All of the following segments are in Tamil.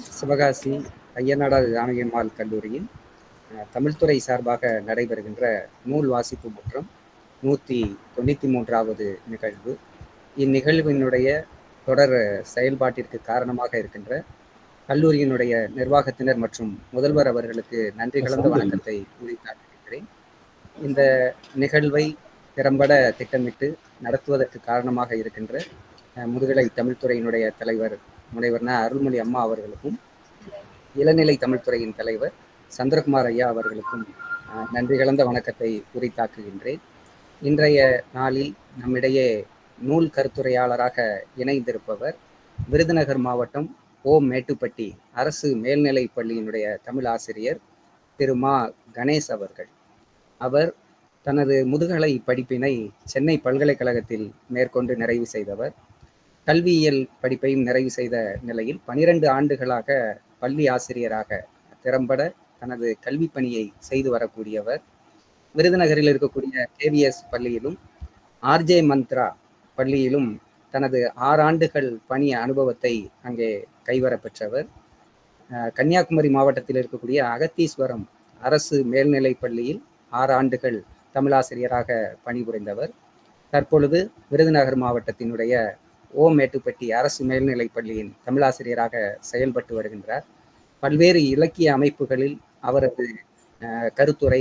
சிவகாசி ஐயனாடார் ஜானகியம்மாள் கல்லூரியின் அஹ், தமிழ்துறை சார்பாக நடைபெறுகின்ற நூல் வாசிப்பு முற்றம் நூற்றி தொண்ணூற்றி மூன்றாவது நிகழ்வு இந்நிகழ்வினுடைய தொடர் செயல்பாட்டிற்கு காரணமாக இருக்கின்ற கல்லூரியினுடைய நிர்வாகத்தினர் மற்றும் முதல்வர் அவர்களுக்கு நன்றி கலந்த வணக்கத்தை உரித்தாக்குகிறேன் இந்த நிகழ்வை திறம்பட திட்டமிட்டு நடத்துவதற்கு காரணமாக இருக்கின்ற அஹ், முதுகலை தமிழ்துறையினுடைய தலைவர் முனைவர் ந அருள்மொழி அம்மா அவர்களுக்கும் இளநிலை தமிழ்துறையின் தலைவர் சந்திரகுமார் ஐயா அவர்களுக்கும் அஹ், நன்றி கலந்த வணக்கத்தை உரித்தாக்குகின்றேன் இன்றைய நாளில் நம்மிடையே நூல் கருத்துரையாளராக இணைந்திருப்பவர் விருதுநகர் மாவட்டம் ஓ மேட்டுப்பட்டி அரசு மேல்நிலைப் பள்ளியினுடைய தமிழ் ஆசிரியர் திரு மா கணேஷ் அவர்கள் அவர் தனது முதுகலை படிப்பினை சென்னை பல்கலைக்கழகத்தில் மேற்கொண்டு நிறைவு செய்தவர் கல்வியியல் படிப்பையும் நிறைவு செய்த நிலையில் பனிரெண்டு ஆண்டுகளாக பள்ளி ஆசிரியராக திறம்பட தனது கல்வி பணியை செய்து வரக்கூடியவர் விருதுநகரில் இருக்கக்கூடிய கேவிஎஸ் பள்ளியிலும் ஆர்ஜே மந்த்ரா பள்ளியிலும் தனது ஆறாண்டுகள் பணி அனுபவத்தை அங்கே கைவர பெற்றவர் அஹ், கன்னியாகுமரி மாவட்டத்தில் இருக்கக்கூடிய அகத்தீஸ்வரம் அரசு மேல்நிலைப் பள்ளியில் ஆறு ஆண்டுகள் தமிழாசிரியராக பணிபுரிந்தவர் தற்பொழுது விருதுநகர் மாவட்டத்தினுடைய ஓ மேட்டுப்பட்டி அரசு மேல்நிலைப் பள்ளியின் தமிழாசிரியராக செயல்பட்டு வருகின்றார் பல்வேறு இலக்கிய அமைப்புகளில் அவரது அஹ், கருத்துரை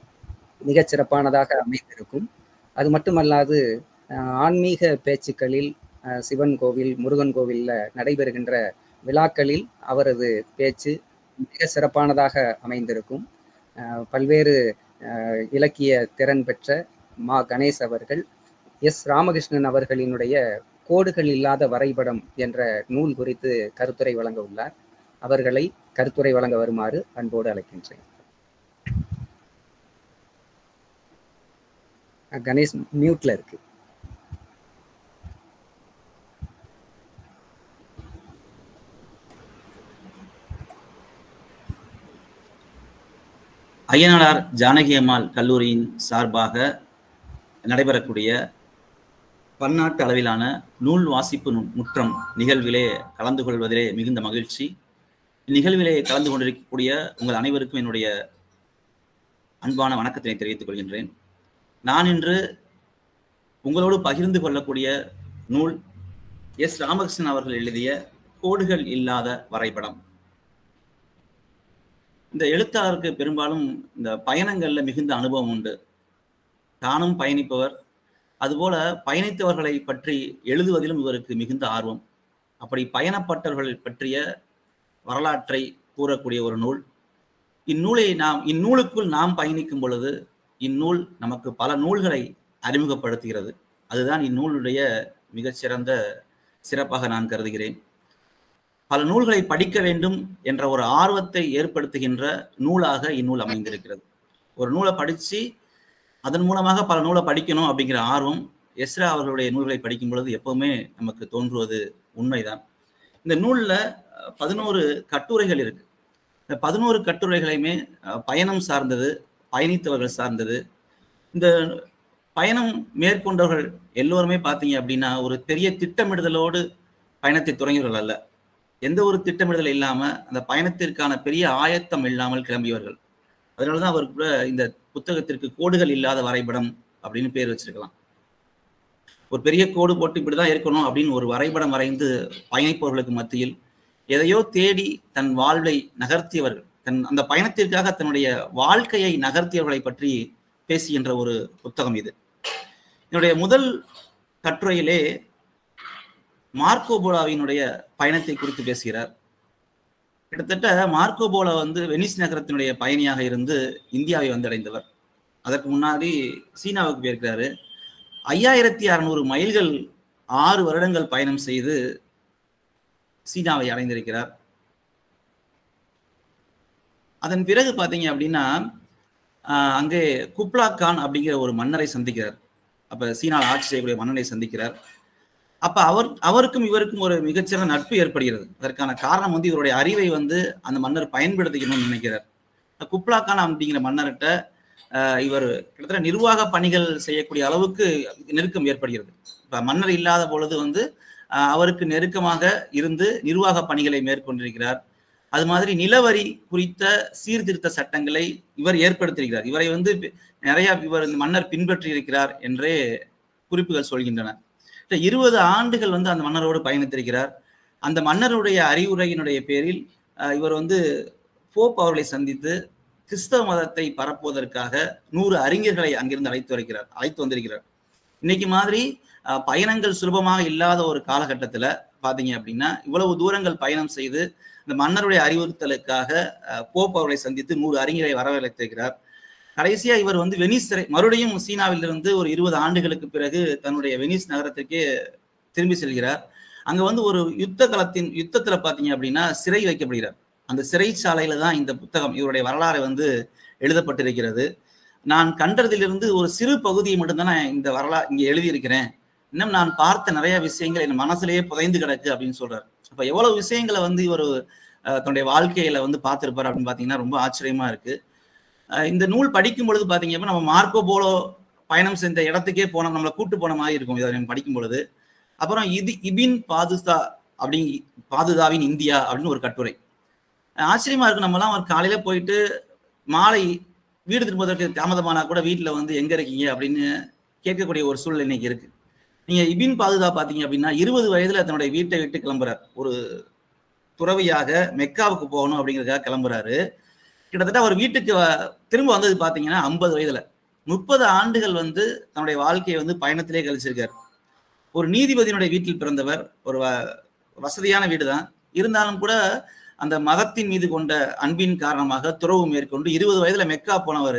மிகச் சிறப்பானதாக அமைந்திருக்கும் அது மட்டுமல்லாது அஹ், ஆன்மீக பேச்சுக்களில் அஹ், சிவன் கோவில் முருகன் கோவிலில் நடைபெறுகின்ற விழாக்களில் அவரது பேச்சு மிக சிறப்பானதாக அமைந்திருக்கும் அஹ், பல்வேறு அஹ், இலக்கிய திறன் பெற்ற மா கணேஷ் அவர்கள் எஸ் ராமகிருஷ்ணன் அவர்களினுடைய கோடுகள் இல்லாத வரைபடம் என்ற நூல் குறித்து கருத்துரை வழங்க உள்ளார் அவர்களை கருத்துரை வழங்க வருமாறு அன்போடு அழைக்கின்றேன் அஹ், கணேஷ் மியூட்ல இருக்கு ஐயனாடார் ஜானகி அம்மாள் கல்லூரியின் சார்பாக நடைபெறக்கூடிய பன்னாட்டு அளவிலான நூல் வாசிப்பு நு- முற்றம் நிகழ்விலே கலந்து கொள்வதிலே மிகுந்த மகிழ்ச்சி இந்நிகழ்விலே கலந்து கொண்டிருக்கக்கூடிய உங்கள் அனைவருக்கும் என்னுடைய அன்பான வணக்கத்தினை தெரிவித்துக் கொள்கின்றேன் நான் இன்று உங்களோடு பகிர்ந்து கொள்ளக்கூடிய நூல் எஸ் ராமகிருஷ்ணன் அவர்கள் எழுதிய கோடுகள் இல்லாத வரைபடம் இந்த எழுத்தாளருக்கு பெரும்பாலும் இந்த பயணங்கள்ல மிகுந்த அனுபவம் உண்டு தானும் பயணிப்பவர் அதுபோல பயணித்தவர்களை பற்றி எழுதுவதிலும் இவருக்கு மிகுந்த ஆர்வம் அப்படி பயணப்பட்டவர்கள் பற்றிய வரலாற்றை கூறக்கூடிய ஒரு நூல் இந்நூலை நாம் இந்நூலுக்குள் நாம் பயணிக்கும் பொழுது இந்நூல் நமக்கு பல நூல்களை அறிமுகப்படுத்துகிறது அதுதான் இந்நூலுடைய மிகச்சிறந்த சிறப்பாக நான் கருதுகிறேன் பல நூல்களை படிக்க வேண்டும் என்ற ஒரு ஆர்வத்தை ஏற்படுத்துகின்ற நூலாக இந்நூல் அமைந்திருக்கிறது ஒரு நூலை படித்து அதன் மூலமாக பல நூலை படிக்கணும் அப்படிங்கிற ஆர்வம் எஸ்ரா அவர்களுடைய நூல்களை படிக்கும் பொழுது எப்பவுமே நமக்கு தோன்றுவது உண்மைதான் இந்த நூலில் பதினோரு கட்டுரைகள் இருக்கு இந்த பதினோரு கட்டுரைகளையுமே அஹ், பயணம் சார்ந்தது பயணித்தவர்கள் சார்ந்தது இந்த பயணம் மேற்கொண்டவர்கள் எல்லோருமே பார்த்தீங்க அப்படின்னா ஒரு பெரிய திட்டமிடுதலோடு பயணத்தை தொடங்கியவர்கள் அல்ல எந்த ஒரு திட்டமிடுதல் இல்லாம அந்த பயணத்திற்கான பெரிய ஆயத்தம் இல்லாமல் கிளம்பியவர்கள் அதனாலதான் அவர் கூட இந்த புத்தகத்திற்கு கோடுகள் இல்லாத வரைபடம் அப்படின்னு பேர் வச்சிருக்கலாம் ஒரு பெரிய கோடு போட்டு இப்படிதான் இருக்கணும் அப்படின்னு ஒரு வரைபடம் வரைந்து பயணிப்பவர்களுக்கு மத்தியில் எதையோ தேடி தன் வாழ்வை நகர்த்தியவர்கள் தன் அந்த பயணத்திற்காக தன்னுடைய வாழ்க்கையை நகர்த்தியவர்களை பற்றி பேசுகின்ற ஒரு புத்தகம் இது என்னுடைய முதல் கட்டுரையிலே மார்க்கோபோலாவினுடைய பயணத்தை குறித்து பேசுகிறார் கிட்டத்தட்ட மார்க்கோபோலா வந்து வெனிஸ் நகரத்தினுடைய பயணியாக இருந்து இந்தியாவை வந்தடைந்தவர் அதற்கு முன்னாடி சீனாவுக்கு போயிருக்கிறாரு ஐயாயிரத்தி அறநூறு மைல்கள் ஆறு வருடங்கள் பயணம் செய்து சீனாவை அடைந்திருக்கிறார் அதன் பிறகு பார்த்தீங்க அப்படின்னா ஆஹ், அங்கே குப்லா கான் அப்படிங்கிற ஒரு மன்னரை சந்திக்கிறார் அப்ப சீனாவில் ஆட்சி செய்யக்கூடிய மன்னரை சந்திக்கிறார் அப்ப அவர் அவருக்கும் இவருக்கும் ஒரு மிகச்சிறந்த நட்பு ஏற்படுகிறது அதற்கான காரணம் வந்து இவருடைய அறிவை வந்து அந்த மன்னர் பயன்படுத்திக்கணும்னு நினைக்கிறார் குப்லா கான் அப்படிங்கிற மன்னர்கிட்ட ஆஹ், இவர் கிட்டத்தட்ட நிர்வாக பணிகள் செய்யக்கூடிய அளவுக்கு நெருக்கம் ஏற்படுகிறது இப்ப மன்னர் இல்லாத பொழுது வந்து ஆஹ், அவருக்கு நெருக்கமாக இருந்து நிர்வாக பணிகளை மேற்கொண்டிருக்கிறார் அது மாதிரி நிலவரி குறித்த சீர்திருத்த சட்டங்களை இவர் ஏற்படுத்தியிருக்கிறார் இவரை வந்து நிறைய இவர் இந்த மன்னர் பின்பற்றி இருக்கிறார் என்றே குறிப்புகள் சொல்கின்றன இருபது ஆண்டுகள் வந்து அந்த மன்னரோடு பயணித்திருக்கிறார் அந்த மன்னருடைய அறிவுரையினுடைய பேரில் இவர் வந்து போப் அவர்களை சந்தித்து கிறிஸ்தவ மதத்தை பரப்புவதற்காக நூறு அறிஞர்களை அங்கிருந்து அழைத்து வருகிறார் அழைத்து வந்திருக்கிறார் இன்னைக்கு மாதிரி பயணங்கள் சுலபமாக இல்லாத ஒரு காலகட்டத்துல பாத்தீங்க அப்படின்னா இவ்வளவு தூரங்கள் பயணம் செய்து இந்த மன்னருடைய அறிவுறுத்தலுக்காக போப் அவர்களை சந்தித்து நூறு அறிஞரை வரவழைத்திருக்கிறார் கடைசியா இவர் வந்து வெனிஸ் சிறை மறுபடியும் சீனாவிலிருந்து ஒரு இருபது ஆண்டுகளுக்கு பிறகு தன்னுடைய வெனிஸ் நகரத்திற்கே திரும்பி செல்கிறார் அங்க வந்து ஒரு யுத்த களத்தின் யுத்தத்துல பாத்தீங்க அப்படின்னா சிறை வைக்கப்படுகிறார் அந்த சிறைச்சாலையில தான் இந்த புத்தகம் இவருடைய வரலாறு வந்து எழுதப்பட்டிருக்கிறது நான் கண்டதிலிருந்து ஒரு சிறு பகுதியை மட்டும்தான் நான் இந்த வரலாறு இங்க எழுதியிருக்கிறேன் இன்னும் நான் பார்த்த நிறைய விஷயங்கள் என் மனசுலயே புதைந்து கிடக்கு அப்படின்னு சொல்றாரு அப்ப எவ்வளவு விஷயங்களை வந்து இவர் தன்னுடைய வாழ்க்கையில வந்து பார்த்திருப்பார் அப்படின்னு பாத்தீங்கன்னா ரொம்ப ஆச்சரியமா இருக்கு இந்த நூல் படிக்கும் பொழுது பாத்தீங்க நம்ம மார்க்கோ போலோ பயணம் செஞ்ச இடத்துக்கே போன நம்மளை கூட்டு போன மாதிரி இருக்கும் இதை படிக்கும் பொழுது அப்புறம் இது இபின் பாதுதா அப்படி பாதுதாவின் இந்தியா அப்படின்னு ஒரு கட்டுரை ஆச்சரியமா இருக்கு நம்மலாம் ஒரு காலையில போயிட்டு மாலை வீடு திரும்புவதற்கு தாமதமானா கூட வீட்டுல வந்து எங்க இருக்கீங்க அப்படின்னு கேட்கக்கூடிய ஒரு சூழ்நிலை இன்னைக்கு இருக்கு நீங்க இபின் பாதுகா பாத்தீங்க அப்படின்னா இருபது வயதுல தன்னுடைய வீட்டை விட்டு கிளம்புறார் ஒரு துறவியாக மெக்காவுக்கு போகணும் அப்படிங்கிறதுக்காக கிளம்புறாரு கிட்டத்தட்ட அவர் வீட்டுக்கு திரும்ப வந்தது பாத்தீங்கன்னா ஐம்பது வயதுல முப்பது ஆண்டுகள் வந்து தன்னுடைய வாழ்க்கையை வந்து பயணத்திலே கழிச்சிருக்காரு ஒரு நீதிபதியினுடைய வீட்டில் பிறந்தவர் ஒரு வசதியான வீடு தான் இருந்தாலும் கூட அந்த மதத்தின் மீது கொண்ட அன்பின் காரணமாக துறவு மேற்கொண்டு இருபது வயதுல மெக்கா போனவர்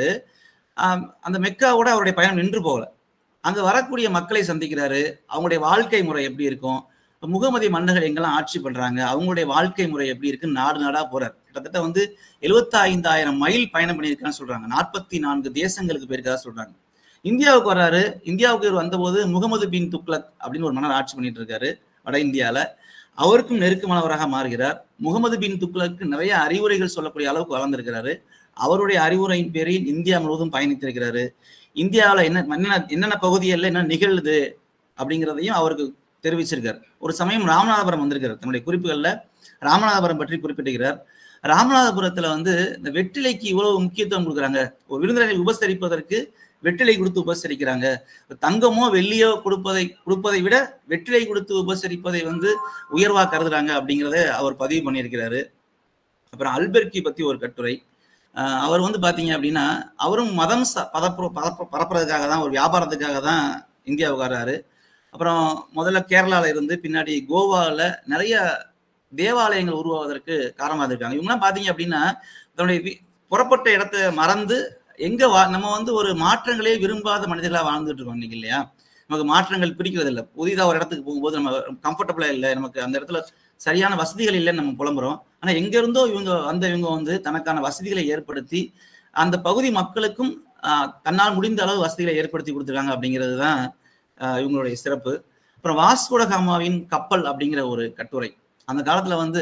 அந்த மெக்காவோட அவருடைய பயணம் நின்று போகல அங்க வரக்கூடிய மக்களை சந்திக்கிறாரு அவங்களுடைய வாழ்க்கை முறை எப்படி இருக்கும் முகமதி மன்னர்கள் எங்கெல்லாம் ஆட்சி பண்றாங்க அவங்களுடைய வாழ்க்கை முறை எப்படி இருக்குன்னு நாடு நாடா போறார் கிட்டத்தட்ட வந்து எழுபத்தி ஐந்தாயிரம் மைல் பயணம் பண்ணியிருக்கான்னு சொல்றாங்க நாற்பத்தி நான்கு தேசங்களுக்கு போயிருக்கதா சொல்றாங்க இந்தியாவுக்கு வர்றாரு இந்தியாவுக்கு இவர் வந்தபோது முகமது பின் துக்லக் அப்படின்னு ஒரு மன்னர் ஆட்சி பண்ணிட்டு இருக்காரு வட இந்தியால அவருக்கும் நெருக்கமானவராக மாறுகிறார் முகமது பின் துக்லக்கு நிறைய அறிவுரைகள் சொல்லக்கூடிய அளவுக்கு வளர்ந்திருக்கிறாரு அவருடைய அறிவுரையின் பேரில் இந்தியா முழுவதும் பயணித்திருக்கிறாரு இந்தியாவில் என்ன என்னென்ன என்னென்ன பகுதிகளில் என்ன நிகழுது அப்படிங்கிறதையும் அவருக்கு தெரிவிச்சிருக்கார் ஒரு சமயம் ராமநாதபுரம் வந்திருக்கார் தன்னுடைய குறிப்புகளில் ராமநாதபுரம் பற்றி குறிப்பிட்டிருக்கிறார் ராமநாதபுரத்துல வந்து இந்த வெற்றிலைக்கு இவ்வளவு முக்கியத்துவம் கொடுக்குறாங்க ஒரு விருந்தினரை உபசரிப்பதற்கு வெற்றிலை கொடுத்து உபசரிக்கிறாங்க தங்கமோ வெள்ளியோ கொடுப்பதை கொடுப்பதை விட வெற்றிலை கொடுத்து உபசரிப்பதை வந்து உயர்வா கருதுறாங்க அப்படிங்கிறத அவர் பதிவு பண்ணியிருக்கிறாரு அப்புறம் அல்பெர்கி பத்தி ஒரு கட்டுரை அவர் வந்து பாத்தீங்க அப்படின்னா அவரும் மதம் பதப்பு பரப்புறதுக்காக தான் ஒரு வியாபாரத்துக்காக தான் இந்தியாவுக்கு வர்றாரு அப்புறம் முதல்ல கேரளால இருந்து பின்னாடி கோவாவில் நிறைய தேவாலயங்கள் உருவாவதற்கு காரணமாக இருக்காங்க இவங்கலாம் பாத்தீங்க அப்படின்னா தன்னுடைய புறப்பட்ட இடத்த மறந்து எங்க வா நம்ம வந்து ஒரு மாற்றங்களே விரும்பாத மனிதர்களா வாழ்ந்துட்டு இருக்கோம் இன்னைக்கு இல்லையா நமக்கு மாற்றங்கள் பிடிக்கிறது இல்லை புதிதாக ஒரு இடத்துக்கு போகும்போது நம்ம கம்ஃபர்டபுளா இல்லை நமக்கு அந்த இடத்துல சரியான வசதிகள் இல்லைன்னு நம்ம புலம்புறோம் ஆனா எங்க இருந்தோ இவங்க வந்த இவங்க வந்து தனக்கான வசதிகளை ஏற்படுத்தி அந்த பகுதி மக்களுக்கும் தன்னால் முடிந்த அளவு வசதிகளை ஏற்படுத்தி கொடுத்துருக்காங்க அப்படிங்கிறது தான் இவங்களுடைய சிறப்பு அப்புறம் வாஸ்கோடகாமாவின் கப்பல் அப்படிங்கிற ஒரு கட்டுரை அந்த காலத்துல வந்து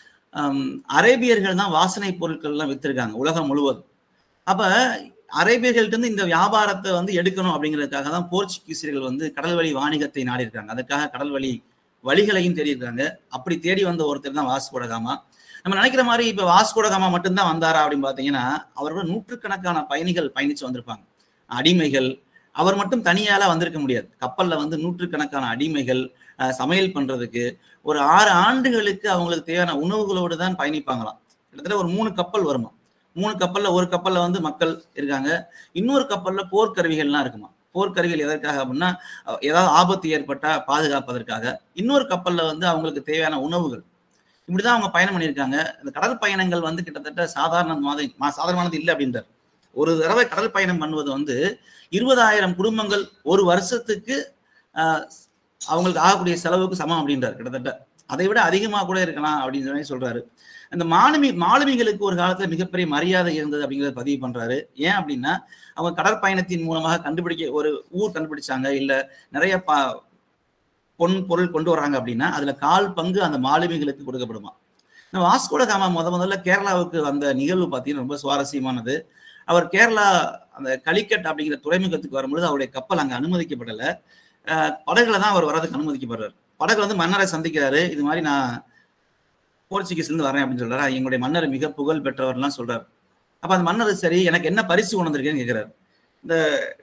அரேபியர்கள் தான் வாசனை பொருட்கள் எல்லாம் வித்திருக்காங்க உலகம் முழுவதும் அப்ப அரேபியர்கள்ட்ட இருந்து இந்த வியாபாரத்தை வந்து எடுக்கணும் அப்படிங்கிறதுக்காக தான் போர்ச்சுகீசியர்கள் வந்து கடல் வழி வாணிகத்தை நாடி இருக்காங்க அதுக்காக கடல் வழி வழிகளையும் தேடி இருக்காங்க அப்படி தேடி வந்த ஒருத்தர் தான் வாஸ்கோடகாமா நம்ம நினைக்கிற மாதிரி இப்ப வாஸ்கோடகாமா மட்டும்தான் வந்தாரா அப்படின்னு பாத்தீங்கன்னா அவரோட நூற்றுக்கணக்கான பயணிகள் பயணிச்சு வந்திருப்பாங்க அடிமைகள் அவர் மட்டும் தனியால வந்திருக்க முடியாது கப்பல்ல வந்து நூற்றுக்கணக்கான அடிமைகள் சமையல் பண்றதுக்கு ஒரு ஆறு ஆண்டுகளுக்கு அவங்களுக்கு தேவையான உணவுகளோடு தான் பயணிப்பாங்களாம் கிட்டத்தட்ட ஒரு மூணு கப்பல் வருமா மூணு கப்பல்ல ஒரு கப்பல்ல வந்து மக்கள் இருக்காங்க இன்னொரு கப்பல்ல போர்க்கருவிகள்லாம் இருக்குமா போர்க்கருவிகள் எதற்காக அப்படின்னா ஏதாவது ஆபத்து ஏற்பட்டா பாதுகாப்பதற்காக இன்னொரு கப்பல்ல வந்து அவங்களுக்கு தேவையான உணவுகள் இப்படிதான் அவங்க பயணம் பண்ணியிருக்காங்க இந்த கடல் பயணங்கள் வந்து கிட்டத்தட்ட சாதாரணமானது சாதாரணமானது இல்லை அப்படின்றார் ஒரு தடவை கடல் பயணம் பண்ணுவது வந்து இருபதாயிரம் குடும்பங்கள் ஒரு வருஷத்துக்கு அவங்களுக்கு ஆகக்கூடிய செலவுக்கு சமம் அப்படின்றார் கிட்டத்தட்ட அதை விட அதிகமாக கூட இருக்கலாம் அப்படின்னு சொல்லி சொல்றாரு இந்த மாலுமி மாலுமிகளுக்கு ஒரு காலத்துல மிகப்பெரிய மரியாதை இருந்தது அப்படிங்கிறத பதிவு பண்றாரு ஏன் அப்படின்னா அவங்க கடற்பயணத்தின் மூலமாக கண்டுபிடிக்க ஒரு ஊர் கண்டுபிடிச்சாங்க இல்ல நிறைய ப பொன் பொருள் கொண்டு வர்றாங்க அப்படின்னா அதுல கால் பங்கு அந்த மாலுமிகளுக்கு கொடுக்கப்படுமா இந்த வாஸ்கோட காமா முத முதல்ல கேரளாவுக்கு வந்த நிகழ்வு பார்த்தீங்கன்னா ரொம்ப சுவாரஸ்யமானது அவர் கேரளா அந்த கலிக்கட் அப்படிங்கிற துறைமுகத்துக்கு வரும்பொழுது அவருடைய கப்பல் அங்க அனுமதிக்கப்படலை படகுல தான் அவர் வர்றதுக்கு அனுமதிக்கப்படுறாரு படகுல வந்து மன்னரை சந்திக்கிறாரு இது மாதிரி நான் போர்ச்சுகீஸ்லேருந்து வரேன் அப்படின்னு சொல்றாரு எங்களுடைய மன்னர் மிக புகழ் பெற்றவர்லாம் சொல்றாரு அப்ப அந்த மன்னர் சரி எனக்கு என்ன பரிசு கொண்டு வந்திருக்கேன்னு கேட்கிறாரு இந்த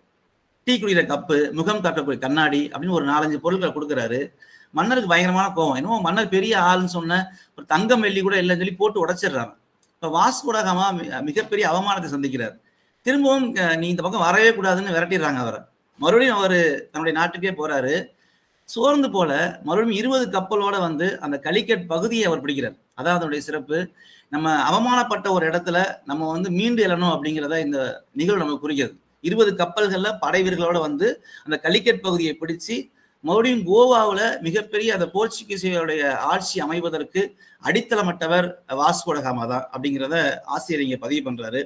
டீ குடிக்கிற கப்பு முகம் காட்டக்கூடிய கண்ணாடி அப்படின்னு ஒரு நாலஞ்சு பொருட்களை கொடுக்குறாரு மன்னருக்கு பயங்கரமான கோவம் என்னமோ மன்னர் பெரிய ஆள்னு சொன்ன ஒரு தங்கம் வெள்ளி கூட இல்லைன்னு சொல்லி போட்டு உடைச்சிடுறாங்க இப்ப வாஸ்கோடகாமா மிகப்பெரிய அவமானத்தை சந்திக்கிறார் திரும்பவும் நீ இந்த பக்கம் வரவே கூடாதுன்னு விரட்டிடுறாங்க அவரை மறுபடியும் அவர் தன்னுடைய நாட்டுக்கே போறாரு சோர்ந்து போல மறுபடியும் இருபது கப்பலோட வந்து அந்த கலிக்கட் பகுதியை அவர் பிடிக்கிறார் அதான் அதனுடைய சிறப்பு நம்ம அவமானப்பட்ட ஒரு இடத்துல நம்ம வந்து மீண்டு எழணும் அப்படிங்கிறத இந்த நிகழ்வு நமக்கு குறிக்கிறது இருபது கப்பல்கள்ல படை வீரர்களோட வந்து அந்த கலிக்கட் பகுதியை பிடிச்சு மறுபடியும் கோவாவில் மிகப்பெரிய அந்த போர்ச்சுகீசியருடைய ஆட்சி அமைவதற்கு அடித்தளமட்டவர் வாஸ்கோடகாமா தான் அப்படிங்கிறத ஆசிரியர் இங்க பதிவு பண்றாரு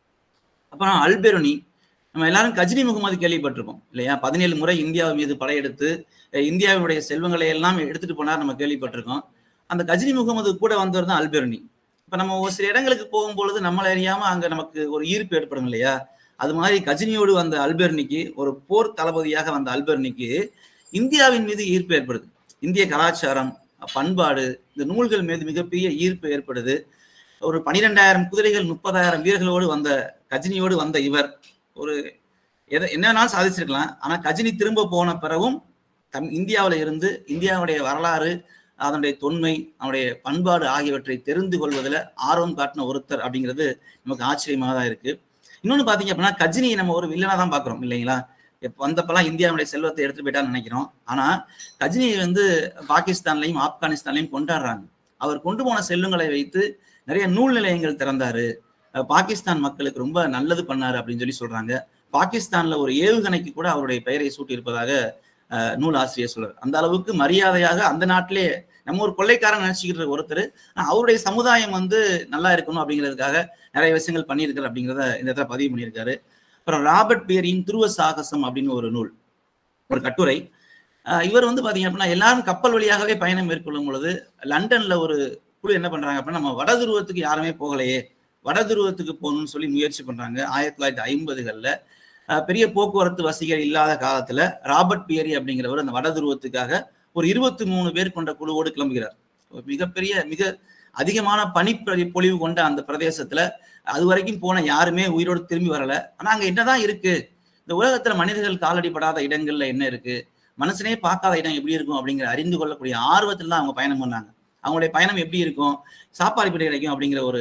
அப்புறம் அல்பெருனி நம்ம எல்லாரும் கஜினி முகமது கேள்விப்பட்டிருக்கோம் இல்லையா பதினேழு முறை இந்தியா மீது படையெடுத்து இந்தியாவுடைய செல்வங்களை எல்லாம் எடுத்துட்டு போனார் நம்ம கேள்விப்பட்டிருக்கோம் அந்த கஜினி முகமது கூட வந்தவர் தான் அல்பெருனி இப்ப நம்ம ஒரு சில இடங்களுக்கு போகும்பொழுது நம்மளை அறியாம அங்க நமக்கு ஒரு ஈர்ப்பு ஏற்படும் இல்லையா அது மாதிரி கஜினியோடு வந்த அல்பெர்னிக்கு ஒரு போர் தளபதியாக வந்த அல்பெர்னிக்கு இந்தியாவின் மீது ஈர்ப்பு ஏற்படுது இந்திய கலாச்சாரம் பண்பாடு இந்த நூல்கள் மீது மிகப்பெரிய ஈர்ப்பு ஏற்படுது ஒரு பனிரெண்டாயிரம் குதிரைகள் முப்பதாயிரம் வீரர்களோடு வந்த கஜினியோடு வந்த இவர் ஒரு எதை என்ன வேணாலும் சாதிச்சிருக்கலாம் ஆனா கஜினி திரும்ப போன பிறகும் தம் இந்தியாவில இருந்து இந்தியாவுடைய வரலாறு அதனுடைய தொன்மை அவனுடைய பண்பாடு ஆகியவற்றை தெரிந்து கொள்வதில் ஆர்வம் காட்டின ஒருத்தர் அப்படிங்கிறது நமக்கு ஆச்சரியமாக தான் இருக்கு இன்னொன்று பார்த்தீங்க அப்படின்னா கஜினியை நம்ம ஒரு வில்லனா தான் பார்க்குறோம் இல்லைங்களா இப்போ வந்தப்பெல்லாம் இந்தியாவுடைய செல்வத்தை எடுத்துட்டு போயிட்டான்னு நினைக்கிறோம் ஆனா கஜினியை வந்து பாகிஸ்தான்லையும் ஆப்கானிஸ்தான்லையும் கொண்டாடுறாங்க அவர் கொண்டு போன செல்வங்களை வைத்து நிறைய நூல் நிலையங்கள் திறந்தாரு பாகிஸ்தான் மக்களுக்கு ரொம்ப நல்லது பண்ணாரு அப்படின்னு சொல்லி சொல்றாங்க பாகிஸ்தான்ல ஒரு ஏவுகணைக்கு கூட அவருடைய பெயரை சூட்டியிருப்பதாக நூல் ஆசிரியர் சொல்றாரு அந்த அளவுக்கு மரியாதையாக அந்த நாட்டிலே நம்ம ஒரு கொள்ளைக்காரன் நினைச்சுக்கிற ஒருத்தர் அவருடைய சமுதாயம் வந்து நல்லா இருக்கணும் அப்படிங்கிறதுக்காக நிறைய விஷயங்கள் பண்ணியிருக்காரு அப்படிங்கிறத இந்த இடத்துல பதிவு பண்ணியிருக்காரு அப்புறம் ராபர்ட் பியரின் துருவ சாகசம் அப்படின்னு ஒரு நூல் ஒரு கட்டுரை இவர் வந்து பாத்தீங்க அப்படின்னா எல்லாரும் கப்பல் வழியாகவே பயணம் மேற்கொள்ளும் பொழுது லண்டன்ல ஒரு குழு என்ன பண்றாங்க அப்படின்னா நம்ம வட துருவத்துக்கு யாருமே போகலையே வட துருவத்துக்கு போகணும்னு சொல்லி முயற்சி பண்றாங்க ஆயிரத்தி தொள்ளாயிரத்தி ஐம்பதுகள்ல பெரிய போக்குவரத்து வசதிகள் இல்லாத காலத்துல ராபர்ட் பியரி அப்படிங்கிறவர் அந்த வட துருவத்துக்காக ஒரு இருபத்தி மூணு பேர் கொண்ட குழுவோடு கிளம்புகிறார் மிகப்பெரிய மிக அதிகமான பனி பொழிவு கொண்ட அந்த பிரதேசத்துல அது வரைக்கும் போன யாருமே உயிரோடு திரும்பி வரல ஆனா அங்க என்னதான் இருக்கு இந்த உலகத்துல மனிதர்கள் காலடிப்படாத இடங்கள்ல என்ன இருக்கு மனுஷனே பார்க்காத இடம் எப்படி இருக்கும் அப்படிங்கிற அறிந்து கொள்ளக்கூடிய ஆர்வத்துல தான் அவங்க பயணம் பண்ணாங்க அவங்களுடைய பயணம் எப்படி இருக்கும் சாப்பாடு எப்படி கிடைக்கும் அப்படிங்கிற ஒரு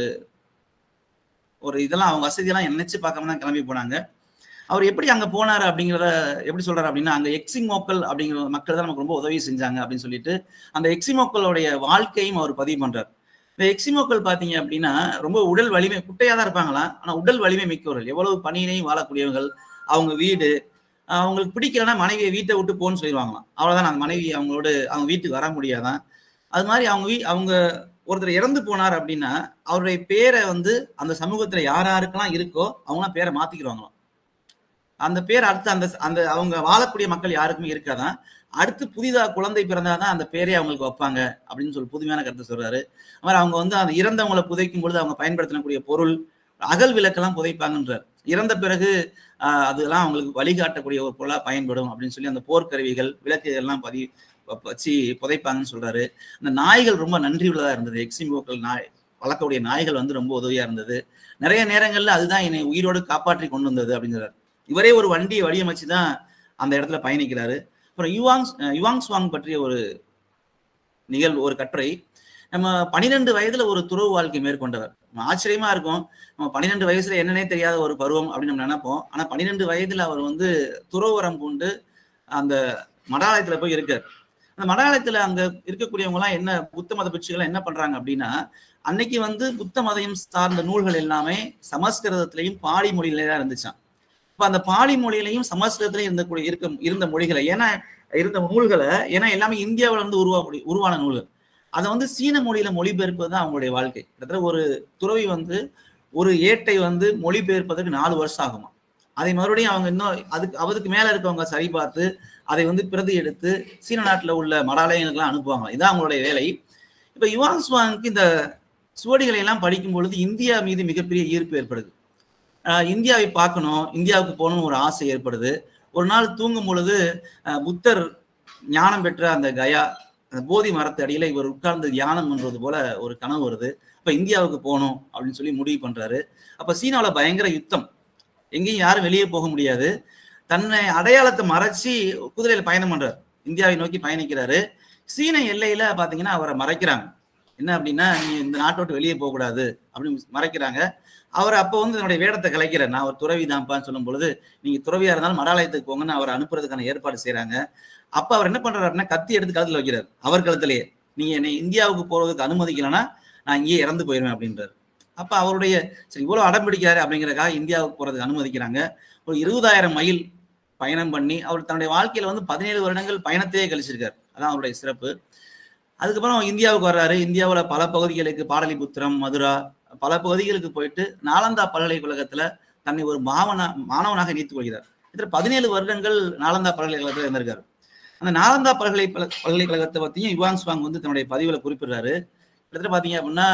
ஒரு இதெல்லாம் அவங்க வசதியெல்லாம் நினைச்சு பார்க்காம தான் கிளம்பி போனாங்க அவர் எப்படி அங்க போனாரு அப்படிங்கிறத எப்படி சொல்றாரு அப்படின்னா அங்க எக்ஸிமோக்கள் அப்படிங்கிற மக்கள் தான் நமக்கு ரொம்ப உதவி செஞ்சாங்க அப்படின்னு சொல்லிட்டு அந்த எக்ஸிமோக்களுடைய வாழ்க்கையும் அவர் பதிவு பண்றாரு இந்த எக்ஸிமோக்கள் பாத்தீங்க அப்படின்னா ரொம்ப உடல் வலிமை குட்டையா தான் இருப்பாங்களாம் ஆனா உடல் வலிமை மிக்கவர்கள் எவ்வளவு பணியிலையும் வாழக்கூடியவர்கள் அவங்க வீடு அவங்களுக்கு பிடிக்கலன்னா மனைவியை வீட்டை விட்டு போன்னு சொல்லிடுவாங்களாம் அவ்வளவுதான் அந்த மனைவி அவங்களோட அவங்க வீட்டுக்கு வர முடியாதான் அது மாதிரி அவங்க வீ அவங்க ஒருத்தர் இறந்து போனார் அப்படின்னா அவருடைய பேரை வந்து அந்த சமூகத்துல யார் யாருக்கெல்லாம் இருக்கோ அவங்களாம் பேரை மாத்திக்கிடுவாங்களாம் அந்த பேர் அடுத்து அந்த அந்த அவங்க வாழக்கூடிய மக்கள் யாருக்குமே இருக்காதான் அடுத்து புதிதா குழந்தை பிறந்தாதான் அந்த பேரே அவங்களுக்கு வைப்பாங்க அப்படின்னு சொல்லி புதுமையான கருத்து சொல்றாரு மாதிரி அவங்க வந்து அந்த இறந்தவங்களை புதைக்கும் பொழுது அவங்க பயன்படுத்தக்கூடிய பொருள் அகல் விளக்கெல்லாம் புதைப்பாங்கன்றார் இறந்த பிறகு அதெல்லாம் அவங்களுக்கு வழிகாட்டக்கூடிய ஒரு பொருளா பயன்படும் அப்படின்னு சொல்லி அந்த போர்க்கருவிகள் விளக்குகள்லாம் பதி வச்சு புதைப்பாங்கன்னு சொல்றாரு அந்த நாய்கள் ரொம்ப நன்றி உள்ளதா இருந்தது எக்ஸிம்போக்கள் நாய் வளர்க்கக்கூடிய நாய்கள் வந்து ரொம்ப உதவியா இருந்தது நிறைய நேரங்கள்ல அதுதான் என்னை உயிரோடு காப்பாற்றி கொண்டு வந்தது அப்படிங்கிறார் இவரே ஒரு வண்டியை வடிவமைச்சு தான் அந்த இடத்துல பயணிக்கிறாரு அப்புறம் யுவாங் யுவாங் ஸ்வாங் பற்றிய ஒரு நிகழ்வு ஒரு கட்டுரை நம்ம பன்னிரெண்டு வயதுல ஒரு துறவு வாழ்க்கை மேற்கொண்டவர் ஆச்சரியமா இருக்கும் நம்ம பன்னிரெண்டு வயசுல என்னன்னே தெரியாத ஒரு பருவம் அப்படின்னு நம்ம நினைப்போம் ஆனா பன்னிரெண்டு வயதுல அவர் வந்து துறவரம் கொண்டு அந்த மடாலயத்துல போய் இருக்கார் அந்த மடாலயத்துல அங்க இருக்கக்கூடியவங்க எல்லாம் என்ன புத்த மத பிட்சுகள் என்ன பண்றாங்க அப்படின்னா அன்னைக்கு வந்து புத்த மதம் சார்ந்த நூல்கள் எல்லாமே சமஸ்கிருதத்திலையும் பாடி மொழியில தான் இருந்துச்சான் இப்ப அந்த பாலி மொழியிலையும் சமஸ்கிருதத்திலையும் இருந்த இருக்க இருந்த மொழிகளை ஏன்னா இருந்த நூல்களை ஏன்னா எல்லாமே இந்தியாவில இருந்து உருவா உருவான நூல்கள் அதை வந்து சீன மொழியில மொழிபெயர்ப்பது தான் அவங்களுடைய வாழ்க்கை கிட்டத்தட்ட ஒரு துறவி வந்து ஒரு ஏட்டை வந்து மொழிபெயர்ப்பதற்கு நாலு வருஷம் ஆகுமா அதை மறுபடியும் அவங்க இன்னும் அதுக்கு அதுக்கு மேல இருக்கவங்க சரி பார்த்து அதை வந்து பிரதி எடுத்து சீன நாட்டுல உள்ள மடாலயங்களுக்கெல்லாம் அனுப்புவாங்க இதான் அவங்களுடைய வேலை இப்ப யுவாங் சுவாங்க்கு இந்த சுவடிகளை எல்லாம் படிக்கும் பொழுது இந்தியா மீது மிகப்பெரிய ஈர்ப்பு ஏற்படுது இந்தியாவை பார்க்கணும் இந்தியாவுக்கு போகணும்னு ஒரு ஆசை ஏற்படுது ஒரு நாள் தூங்கும் பொழுது புத்தர் ஞானம் பெற்ற அந்த கயா அந்த போதி மரத்து அடியில இவர் உட்கார்ந்து தியானம் பண்றது போல ஒரு கனவு வருது அப்ப இந்தியாவுக்கு போகணும் அப்படின்னு சொல்லி முடிவு பண்றாரு அப்ப சீனாவுல பயங்கர யுத்தம் எங்கேயும் யாரும் வெளியே போக முடியாது தன்னை அடையாளத்தை மறைச்சி குதிரையில பயணம் பண்றாரு இந்தியாவை நோக்கி பயணிக்கிறாரு சீன எல்லையில பாத்தீங்கன்னா அவரை மறைக்கிறாங்க என்ன அப்படின்னா நீ இந்த நாட்டை விட்டு வெளியே போக கூடாது அப்படின்னு மறைக்கிறாங்க அவர் அப்போ வந்து தன்னுடைய வேடத்தை கலைக்கிறார் நான் ஒரு துறவி தான்ப்பான்னு சொல்லும் பொழுது நீங்க துறவியா இருந்தாலும் மடாலயத்துக்கு போங்கன்னு அவர் அனுப்புறதுக்கான ஏற்பாடு செய்றாங்க அப்ப அவர் என்ன பண்றாரு அப்படின்னா கத்தி எடுத்து கழுத்துல வைக்கிறார் அவர் கழுத்திலேயே நீங்க என்னை இந்தியாவுக்கு போறதுக்கு அனுமதிக்கலைன்னா நான் இங்கேயே இறந்து போயிருவேன் அப்படின்றாரு அப்ப அவருடைய சரி இவ்வளவு அடம் பிடிக்கிறாரு அப்படிங்கறதுக்காக இந்தியாவுக்கு போறதுக்கு அனுமதிக்கிறாங்க ஒரு இருபதாயிரம் மைல் பயணம் பண்ணி அவர் தன்னுடைய வாழ்க்கையில வந்து பதினேழு வருடங்கள் பயணத்தையே கழிச்சிருக்காரு அதான் அவருடைய சிறப்பு அதுக்கப்புறம் இந்தியாவுக்கு வர்றாரு இந்தியாவுல பல பகுதிகளுக்கு பாடலிபுத்திரம் மதுரா பல பகுதிகளுக்கு போயிட்டு நாலந்தா பல்கலைக்கழகத்துல தன்னை ஒரு மாவன மாணவனாக இணைத்துக் கொள்கிறார் இதில் பதினேழு வருடங்கள் நாலந்தா பல்கலைக்கழகத்துல இருந்திருக்காரு அந்த நாலந்தா பல்கலை பல்கலைக்கழகத்தை பத்தியும் யுவாங் சுவாங் வந்து தன்னுடைய பதிவுல குறிப்பிடுறாரு கிட்டத்தட்ட பாத்தீங்க அப்படின்னா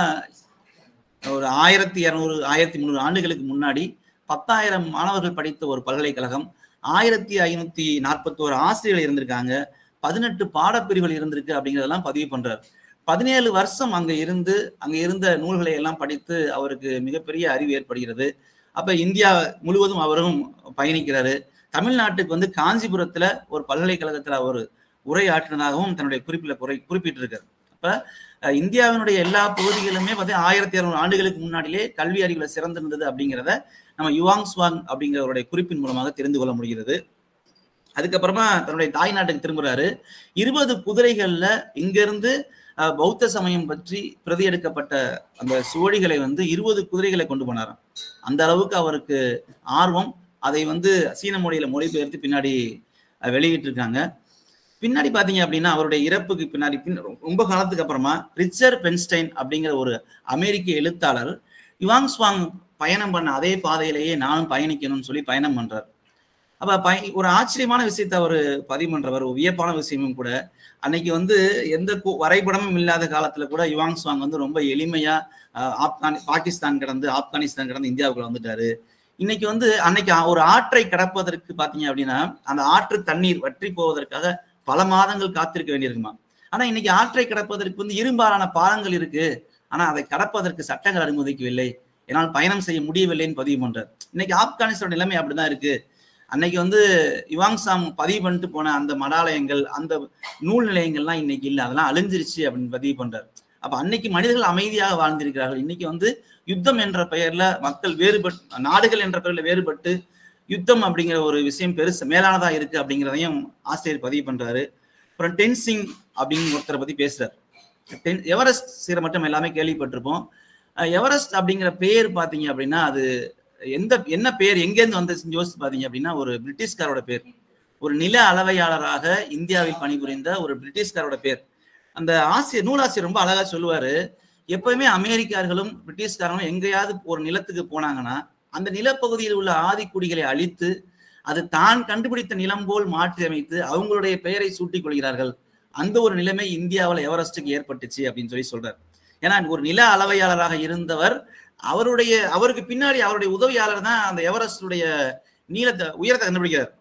ஒரு ஆயிரத்தி இரநூறு ஆயிரத்தி முந்நூறு ஆண்டுகளுக்கு முன்னாடி பத்தாயிரம் மாணவர்கள் படித்த ஒரு பல்கலைக்கழகம் ஆயிரத்தி ஐநூத்தி நாற்பத்தோரு ஆசிரியர்கள் இருந்திருக்காங்க பதினெட்டு பாடப்பிரிவுகள் இருந்திருக்கு அப்படிங்கிறதெல்லாம் பதிவு பண்றாரு பதினேழு வருஷம் அங்க இருந்து அங்க இருந்த நூல்களை எல்லாம் படித்து அவருக்கு மிகப்பெரிய அறிவு ஏற்படுகிறது அப்ப இந்தியா முழுவதும் அவரும் பயணிக்கிறாரு தமிழ்நாட்டுக்கு வந்து காஞ்சிபுரத்துல ஒரு பல்கலைக்கழகத்துல அவர் உரையாற்றினதாகவும் தன்னுடைய குறிப்பில் குறை குறிப்பிட்டிருக்காரு அப்ப அஹ், இந்தியாவினுடைய எல்லா பகுதிகளுமே பார்த்தீங்கன்னா ஆயிரத்தி இரநூறு ஆண்டுகளுக்கு முன்னாடியே கல்வி அறிவுல சிறந்திருந்தது அப்படிங்கிறத நம்ம யுவாங் சுவாங் அப்படிங்கிறவருடைய குறிப்பின் மூலமாக தெரிந்து கொள்ள முடிகிறது அதுக்கப்புறமா தன்னுடைய தாய் நாட்டுக்கு திரும்புறாரு இருபது குதிரைகள்ல இங்கிருந்து அஹ், பௌத்த சமயம் பற்றி பிரதி எடுக்கப்பட்ட அந்த சுவடிகளை வந்து இருபது குதிரைகளை கொண்டு போனாராம் அந்த அளவுக்கு அவருக்கு ஆர்வம் அதை வந்து சீன மொழியில மொழிபெயர்த்து பின்னாடி அஹ், வெளியிட்டிருக்காங்க பின்னாடி பாத்தீங்க அப்படின்னா அவருடைய இறப்புக்கு பின்னாடி பின் ரொம்ப காலத்துக்கு அப்புறமா ரிச்சர் பென்ஸ்டைன் அப்படிங்கிற ஒரு அமெரிக்க எழுத்தாளர் யுவாங் ஸ்வாங் பயணம் பண்ண அதே பாதையிலேயே நானும் பயணிக்கணும்னு சொல்லி பயணம் பண்றார் அப்ப பய ஒரு ஆச்சரியமான விஷயத்தை அவர் பதிவு பண்றவர் ஒரு வியப்பான விஷயமும் கூட அன்னைக்கு வந்து எந்த கு- வரைபடமும் இல்லாத காலத்துல கூட யுவாங் ஸ்வாங் வந்து ரொம்ப எளிமையா அஹ், ஆப்கானி பாகிஸ்தான் கடந்து ஆப்கானிஸ்தான் கடந்து இந்தியாவுக்குள்ள வந்துட்டாரு இன்னைக்கு வந்து அன்னைக்கு ஒரு ஆற்றை கடப்பதற்கு பாத்தீங்க அப்படின்னா அந்த ஆற்று தண்ணீர் வற்றி போவதற்காக பல மாதங்கள் காத்திருக்க வேண்டியிருக்குமா ஆனா இன்னைக்கு ஆற்றை கடப்பதற்கு வந்து இரும்பாலான பாலங்கள் இருக்கு ஆனா அதை கடப்பதற்கு சட்டங்கள் அனுமதிக்கவில்லை என்னால் பயணம் செய்ய முடியவில்லைன்னு பதிவு பண்றார் இன்னைக்கு ஆப்கானிஸ்தான் நிலைமை அப்படிதான் இருக்கு அன்னைக்கு வந்து யுவாங் சாம் பதிவு பண்ணிட்டு போன அந்த மடாலயங்கள் அந்த நூல் நிலையங்கள்லாம் இன்னைக்கு இல்லை அதெல்லாம் அழிஞ்சிருச்சு அப்படின்னு பதிவு பண்றார் அப்ப அன்னைக்கு மனிதர்கள் அமைதியாக வாழ்ந்திருக்கிறார்கள் இன்னைக்கு வந்து யுத்தம் என்ற பெயர்ல மக்கள் வேறுபட்டு நாடுகள் என்ற பெயர்ல வேறுபட்டு யுத்தம் அப்படிங்கிற ஒரு விஷயம் பெருசு மேலானதா இருக்கு அப்படிங்கிறதையும் ஆசிரியர் பதிவு பண்றாரு அப்புறம் டென்சிங் அப்படின்னு ஒருத்தரை பத்தி பேசுறாரு டென் எவரெஸ்ட் சீரை மட்டும் எல்லாமே கேள்விப்பட்டிருப்போம் அஹ் எவரெஸ்ட் அப்படிங்கிற பேர் பாத்தீங்க அப்படின்னா அது எந்த என்ன பேர் எங்கேருந்து வந்துச்சுன்னு யோசிச்சு பாத்தீங்க அப்படின்னா ஒரு பிரிட்டிஷ்காரோட பேர் ஒரு நில அளவையாளராக இந்தியாவில் பணிபுரிந்த ஒரு பிரிட்டிஷ்காரோட பேர் அந்த ஆசிரியர் நூலாசிரியர் ரொம்ப அழகா சொல்லுவாரு எப்பவுமே அமெரிக்கர்களும் பிரிட்டிஷ்காரங்களும் எங்கேயாவது ஒரு நிலத்துக்கு போனாங்கன்னா அந்த நிலப்பகுதியில் உள்ள ஆதிக்குடிகளை அழித்து அது தான் கண்டுபிடித்த நிலம் போல் மாற்றி அமைத்து அவங்களுடைய பெயரை சூட்டிக் கொள்கிறார்கள் அந்த ஒரு நிலைமை இந்தியாவில் எவரெஸ்டுக்கு ஏற்பட்டுச்சு அப்படின்னு சொல்லி சொல்றார் ஏன்னா ஒரு நில அளவையாளராக இருந்தவர் அவருடைய அவருக்கு பின்னாடி அவருடைய உதவியாளர் தான் அந்த எவரெஸ்டுடைய நீளத்தை உயரத்தை கண்டுபிடிக்கிறார்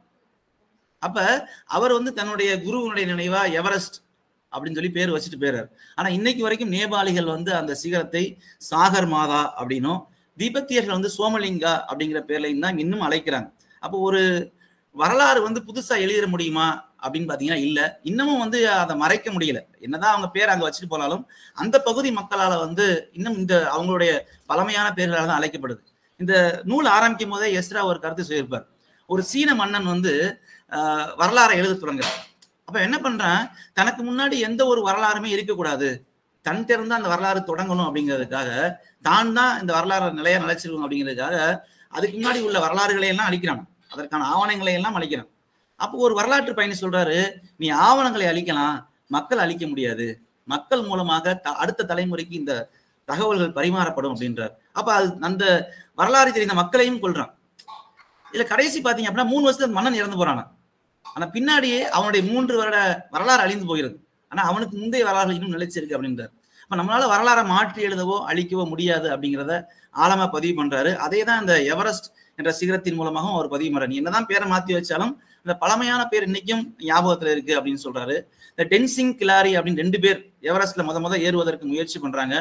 அப்ப அவர் வந்து தன்னுடைய குருவனுடைய நினைவா எவரெஸ்ட் அப்படின்னு சொல்லி பேர் வச்சுட்டு போயிறாரு ஆனா இன்னைக்கு வரைக்கும் நேபாளிகள் வந்து அந்த சிகரத்தை சாகர் மாதா அப்படின்னும் திபெத்தியர்கள் வந்து சோமலிங்கா அப்படிங்கிற பேர்லையும் தான் இன்னும் அழைக்கிறாங்க அப்போ ஒரு வரலாறு வந்து புதுசா எழுதிட முடியுமா அப்படின்னு பாத்தீங்கன்னா இல்ல இன்னமும் வந்து அதை மறைக்க முடியல என்னதான் அவங்க பேர் அங்க வச்சுட்டு போனாலும் அந்த பகுதி மக்களால வந்து இன்னும் இந்த அவங்களுடைய பழமையான பேர்களால தான் அழைக்கப்படுது இந்த நூல் ஆரம்பிக்கும் போதே எஸ்ரா ஒரு கருத்து சொல்லியிருப்பார் ஒரு சீன மன்னன் வந்து ஆஹ், வரலாறை எழுத தொடங்குறார் அப்ப என்ன பண்றான் தனக்கு முன்னாடி எந்த ஒரு வரலாறுமே இருக்கக்கூடாது தன் திறந்து அந்த வரலாறு தொடங்கணும் அப்படிங்கிறதுக்காக தான் தான் இந்த வரலாறு நிலையா நிலைச்சிருக்கணும் அப்படிங்கிறதுக்காக அதுக்கு முன்னாடி உள்ள வரலாறுகளை எல்லாம் அழிக்கிறான் அதற்கான ஆவணங்களை எல்லாம் அழிக்கிறான் அப்போ ஒரு வரலாற்று பயணி சொல்றாரு நீ ஆவணங்களை அழிக்கலாம் மக்கள் அழிக்க முடியாது மக்கள் மூலமாக த- அடுத்த தலைமுறைக்கு இந்த தகவல்கள் பரிமாறப்படும் அப்படின்றார் அப்ப அது அந்த வரலாறு தெரிந்த மக்களையும் கொள்றான் இதுல கடைசி பாத்தீங்க அப்படின்னா மூணு வருஷத்துல மன்னன் இறந்து போறானா ஆனா பின்னாடியே அவனுடைய மூன்று வருட வரலாறு அழிந்து போகிறது ஆனா அவனுக்கு முந்தைய வரலாறு இன்னும் நிலைச்சிருக்கு அப்படின்றார் அப்ப நம்மளால வரலாறை மாற்றி எழுதவோ அழிக்கவோ முடியாது அப்படிங்கிறத ஆழமா பதிவு பண்றாரு அதே தான் இந்த எவரெஸ்ட் என்ற சிகரத்தின் மூலமாகவும் அவர் பதிவு பண்றாரு நீ என்னதான் பேரை மாத்தி வச்சாலும் இந்த பழமையான பேர் இன்னைக்கும் ஞாபகத்துல இருக்கு அப்படின்னு சொல்றாரு இந்த டென்சிங் கிலாரி அப்படின்னு ரெண்டு பேர் எவரெஸ்ட்ல முத முத ஏறுவதற்கு முயற்சி பண்றாங்க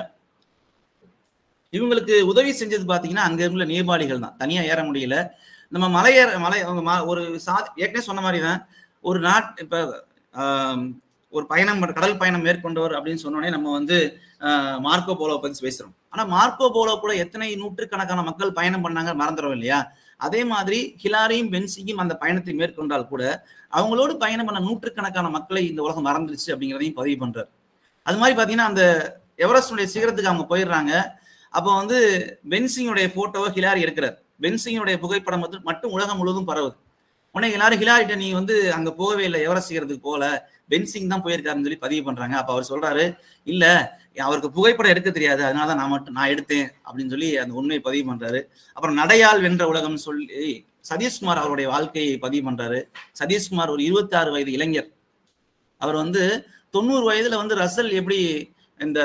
இவங்களுக்கு உதவி செஞ்சது பாத்தீங்கன்னா அங்க உள்ள நேபாளிகள் தான் தனியா ஏற முடியல நம்ம மலையேற மலை அவங்க ம- ஒரு சா ஏற்கனவே சொன்ன மாதிரி தான் ஒரு நாட் இப்ப ஆம், ஒரு பயணம் கடல் பயணம் மேற்கொண்டவர் அப்படின்னு சொன்னோடனே நம்ம வந்து ஆஹ், மார்க்கோ போலோ பத்தி பேசுறோம் ஆனா மார்க்கோ போலோ கூட எத்தனை நூற்றுக்கணக்கான மக்கள் பயணம் பண்ணாங்க மறந்துடும் இல்லையா அதே மாதிரி ஹிலாரியும் பென்சியும் அந்த பயணத்தை மேற்கொண்டால் கூட அவங்களோடு பயணம் பண்ண நூற்றுக்கணக்கான மக்களை இந்த உலகம் மறந்துருச்சு அப்படிங்கிறதையும் பதிவு பண்றாரு அது மாதிரி பாத்தீங்கன்னா அந்த எவரெஸ்டுடைய சிகரத்துக்கு அவங்க போயிடுறாங்க அப்போ வந்து பென்சிங்குடைய போட்டோவை ஹிலாரி எடுக்கிறார் பென்சிங்குடைய புகைப்படம் வந்து மட்டும் உலகம் முழுவதும் பரவுது உடனே எல்லாரும் ஹிலாரிட்ட நீ வந்து அங்க போகவே இல்லை எவரெஸ்ட் சிகரத்துக்கு போகல பென்சிங் தான் போயிருக்காருன்னு சொல்லி பதிவு பண்றாங்க அப்ப அவர் சொல்றாரு இல்ல அவருக்கு புகைப்படம் எடுக்க தெரியாது அதனால தான் நான் மட்டும் நான் எடுத்தேன் அப்படின்னு சொல்லி அந்த உண்மையை பதிவு பண்றாரு அப்புறம் நடையால் வென்ற உலகம் சொல்லி சதீஷ்குமார் அவருடைய வாழ்க்கையை பதிவு பண்றாரு சதீஷ்குமார் ஒரு இருபத்தி ஆறு வயது இளைஞர் அவர் வந்து தொண்ணூறு வயதுல வந்து ரசல் எப்படி இந்த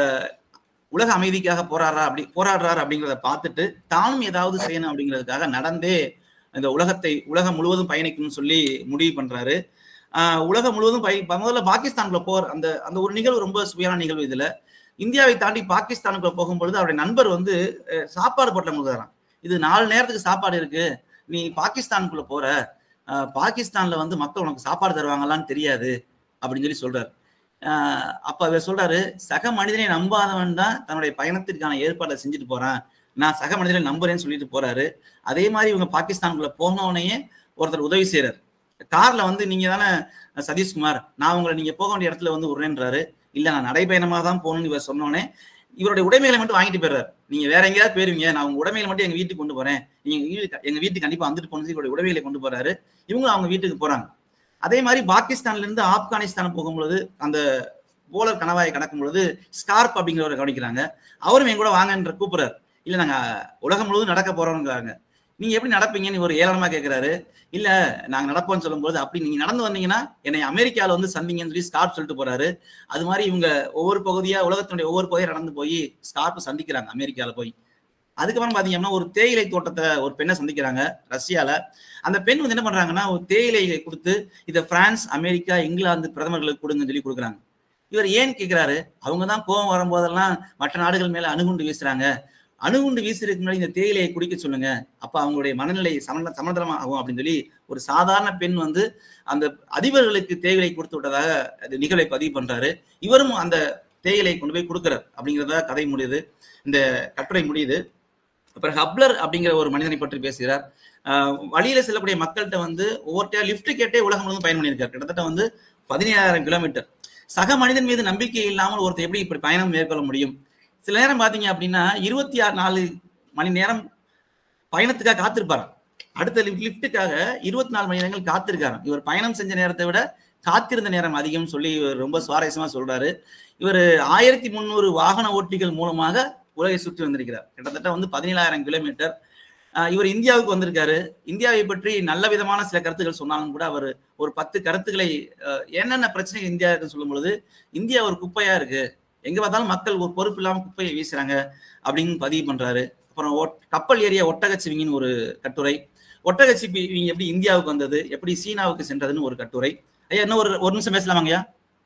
உலக அமைதிக்காக போராடுறா அப்படி போராடுறாரு அப்படிங்கிறத பார்த்துட்டு தானும் ஏதாவது செய்யணும் அப்படிங்கிறதுக்காக நடந்தே இந்த உலகத்தை உலகம் முழுவதும் பயணிக்கணும்னு சொல்லி முடிவு பண்றாரு ஆஹ் உலகம் முழுவதும் பய முதல்ல பாகிஸ்தானுக்குள்ள போர் அந்த அந்த ஒரு நிகழ்வு ரொம்ப சுவையான நிகழ்வு இதுல இந்தியாவை தாண்டி பாகிஸ்தானுக்குள்ள போகும்பொழுது அவருடைய நண்பர் வந்து அஹ், சாப்பாடு போட்ட முழுகிறான் இது நாலு நேரத்துக்கு சாப்பாடு இருக்கு நீ பாகிஸ்தானுக்குள்ள போற ஆஹ், பாகிஸ்தான்ல வந்து மக்கள் உனக்கு சாப்பாடு தருவாங்களான்னு தெரியாது அப்படின்னு சொல்லி சொல்றாரு ஆஹ் அப்ப அவர் சொல்றாரு சக மனிதனை நம்பாதவன் தான் தன்னுடைய பயணத்திற்கான ஏற்பாடை செஞ்சுட்டு போறான் நான் சக மனிதனை நம்புறேன்னு சொல்லிட்டு போறாரு அதே மாதிரி இவங்க பாகிஸ்தானுக்குள்ள போனவனையே ஒருத்தர் உதவி செய்யறாரு கார்ல வந்து நீங்க தானே சதீஷ்குமார் நான் உங்களை நீங்க போக வேண்டிய இடத்துல வந்து விடுறேன்றாரு இல்ல நான் நடைபயணமாக தான் போகணும்னு இவர் சொன்னோடனே இவருடைய உடைமைகளை மட்டும் வாங்கிட்டு போயிடுறாரு நீங்க வேற எங்கேயாவது போயிருவீங்க நான் உங்க உடைமைகளை மட்டும் எங்க வீட்டுக்கு கொண்டு போறேன் நீங்க எங்க வீட்டுக்கு எங்க வீட்டுக்கு கண்டிப்பா வந்துட்டு போனது இவருடைய உடைமைகளை கொண்டு போறாரு இவங்க அவங்க வீட்டுக்கு போறாங்க அதே மாதிரி பாகிஸ்தான்ல இருந்து ஆப்கானிஸ்தான் போகும்பொழுது அந்த போலர் கணவாயை கடக்கும் பொழுது ஸ்கார்ப் அப்படிங்கிறவரை கவனிக்கிறாங்க அவரும் என் கூட வாங்கன்ற கூப்பிடுறாரு இல்ல நாங்க உலகம் முழுவதும் நடக்க போறோம்ங்கிறாங்க நீங்க எப்படி நடப்பீங்கன்னு ஒரு ஏளனமா கேட்கிறாரு இல்ல நாங்க நடப்போம்னு சொல்லும்போது அப்படி நீங்க நடந்து வந்தீங்கன்னா என்னை அமெரிக்கால வந்து சந்திங்கன்னு சொல்லி ஸ்கார்ப் சொல்லிட்டு போறாரு அது மாதிரி இவங்க ஒவ்வொரு பகுதியா உலகத்தினுடைய ஒவ்வொரு பகுதியா நடந்து போய் ஸ்கார்ப் சந்திக்கிறாங்க அமெரிக்கால போய் அதுக்கப்புறம் பாத்தீங்கன்னா ஒரு தேயிலை தோட்டத்தை ஒரு பெண்ணை சந்திக்கிறாங்க ரஷ்யால அந்த பெண் வந்து என்ன பண்றாங்கன்னா ஒரு தேயிலையை கொடுத்து இதை பிரான்ஸ் அமெரிக்கா இங்கிலாந்து பிரதமர்களுக்கு கொடுங்கன்னு சொல்லி கொடுக்குறாங்க இவர் ஏன் கேட்கிறாரு அவங்க தான் கோவம் வரும்போதெல்லாம் மற்ற நாடுகள் மேல அணுகுண்டு வீசுறாங்க அணுகுண்டு வீசுறதுக்கு முன்னாடி இந்த தேயிலையை குடிக்க சொல்லுங்க அப்ப அவங்களுடைய மனநிலை சமன சமதளமா ஆகும் அப்படின்னு சொல்லி ஒரு சாதாரண பெண் வந்து அந்த அதிபர்களுக்கு தேயிலை கொடுத்து விட்டதாக அது நிகழ்வை பதிவு பண்றாரு இவரும் அந்த தேயிலை கொண்டு போய் கொடுக்கிறார் அப்படிங்கிறத கதை முடியுது இந்த கட்டுரை முடியுது அப்புறம் ஹப்ளர் அப்படிங்கிற ஒரு மனிதனை பற்றி பேசுகிறார் ஆஹ் வழியில செல்லக்கூடிய மக்கள்கிட்ட வந்து ஒவ்வொருத்தையா லிஃப்ட் கேட்டே உலகம் முழுவதும் பயணம் பண்ணியிருக்கார் கிட்டத்தட்ட வந்து பதினேழாயிரம் கிலோமீட்டர் சக மனிதன் மீது நம்பிக்கை இல்லாமல் ஒருத்தர் எப்படி இப்படி பயணம் மேற்கொள்ள முடியும் சில நேரம் பாத்தீங்க அப்படின்னா இருபத்தி ஆறு நாலு மணி நேரம் பயணத்துக்காக காத்திருப்பாராம் அடுத்த லிஃப்ட்டுக்காக இருபத்தி நாலு மணி நேரங்கள் காத்திருக்காராம் இவர் பயணம் செஞ்ச நேரத்தை விட காத்திருந்த நேரம் அதிகம் சொல்லி இவர் ரொம்ப சுவாரஸ்யமா சொல்றாரு இவர் ஆயிரத்தி முந்நூறு வாகன ஓட்டிகள் மூலமாக உலகை சுற்றி வந்திருக்கிறார் கிட்டத்தட்ட வந்து பதினேழாயிரம் கிலோமீட்டர் ஆஹ் இவர் இந்தியாவுக்கு வந்திருக்காரு இந்தியாவை பற்றி நல்ல விதமான சில கருத்துக்கள் சொன்னாலும் கூட அவர் ஒரு பத்து கருத்துக்களை ஆஹ் என்னென்ன பிரச்சனை இந்தியா இருக்குன்னு சொல்லும் பொழுது இந்தியா ஒரு குப்பையா இருக்கு எங்க பார்த்தாலும் மக்கள் ஒரு பொறுப்பு இல்லாம குப்பையை வீசுறாங்க அப்படின்னு பதிவு பண்றாரு அப்புறம் ஒட்- கப்பல் ஏறிய ஒட்டகச்சிவிங்கின்னு ஒரு கட்டுரை ஒட்டகச்சிவிங்க எப்படி இந்தியாவுக்கு வந்தது எப்படி சீனாவுக்கு சென்றதுன்னு ஒரு கட்டுரை ஐயா இன்னும் ஒரு ஒரு நிமிஷம் பேசலாமாங்கய்யா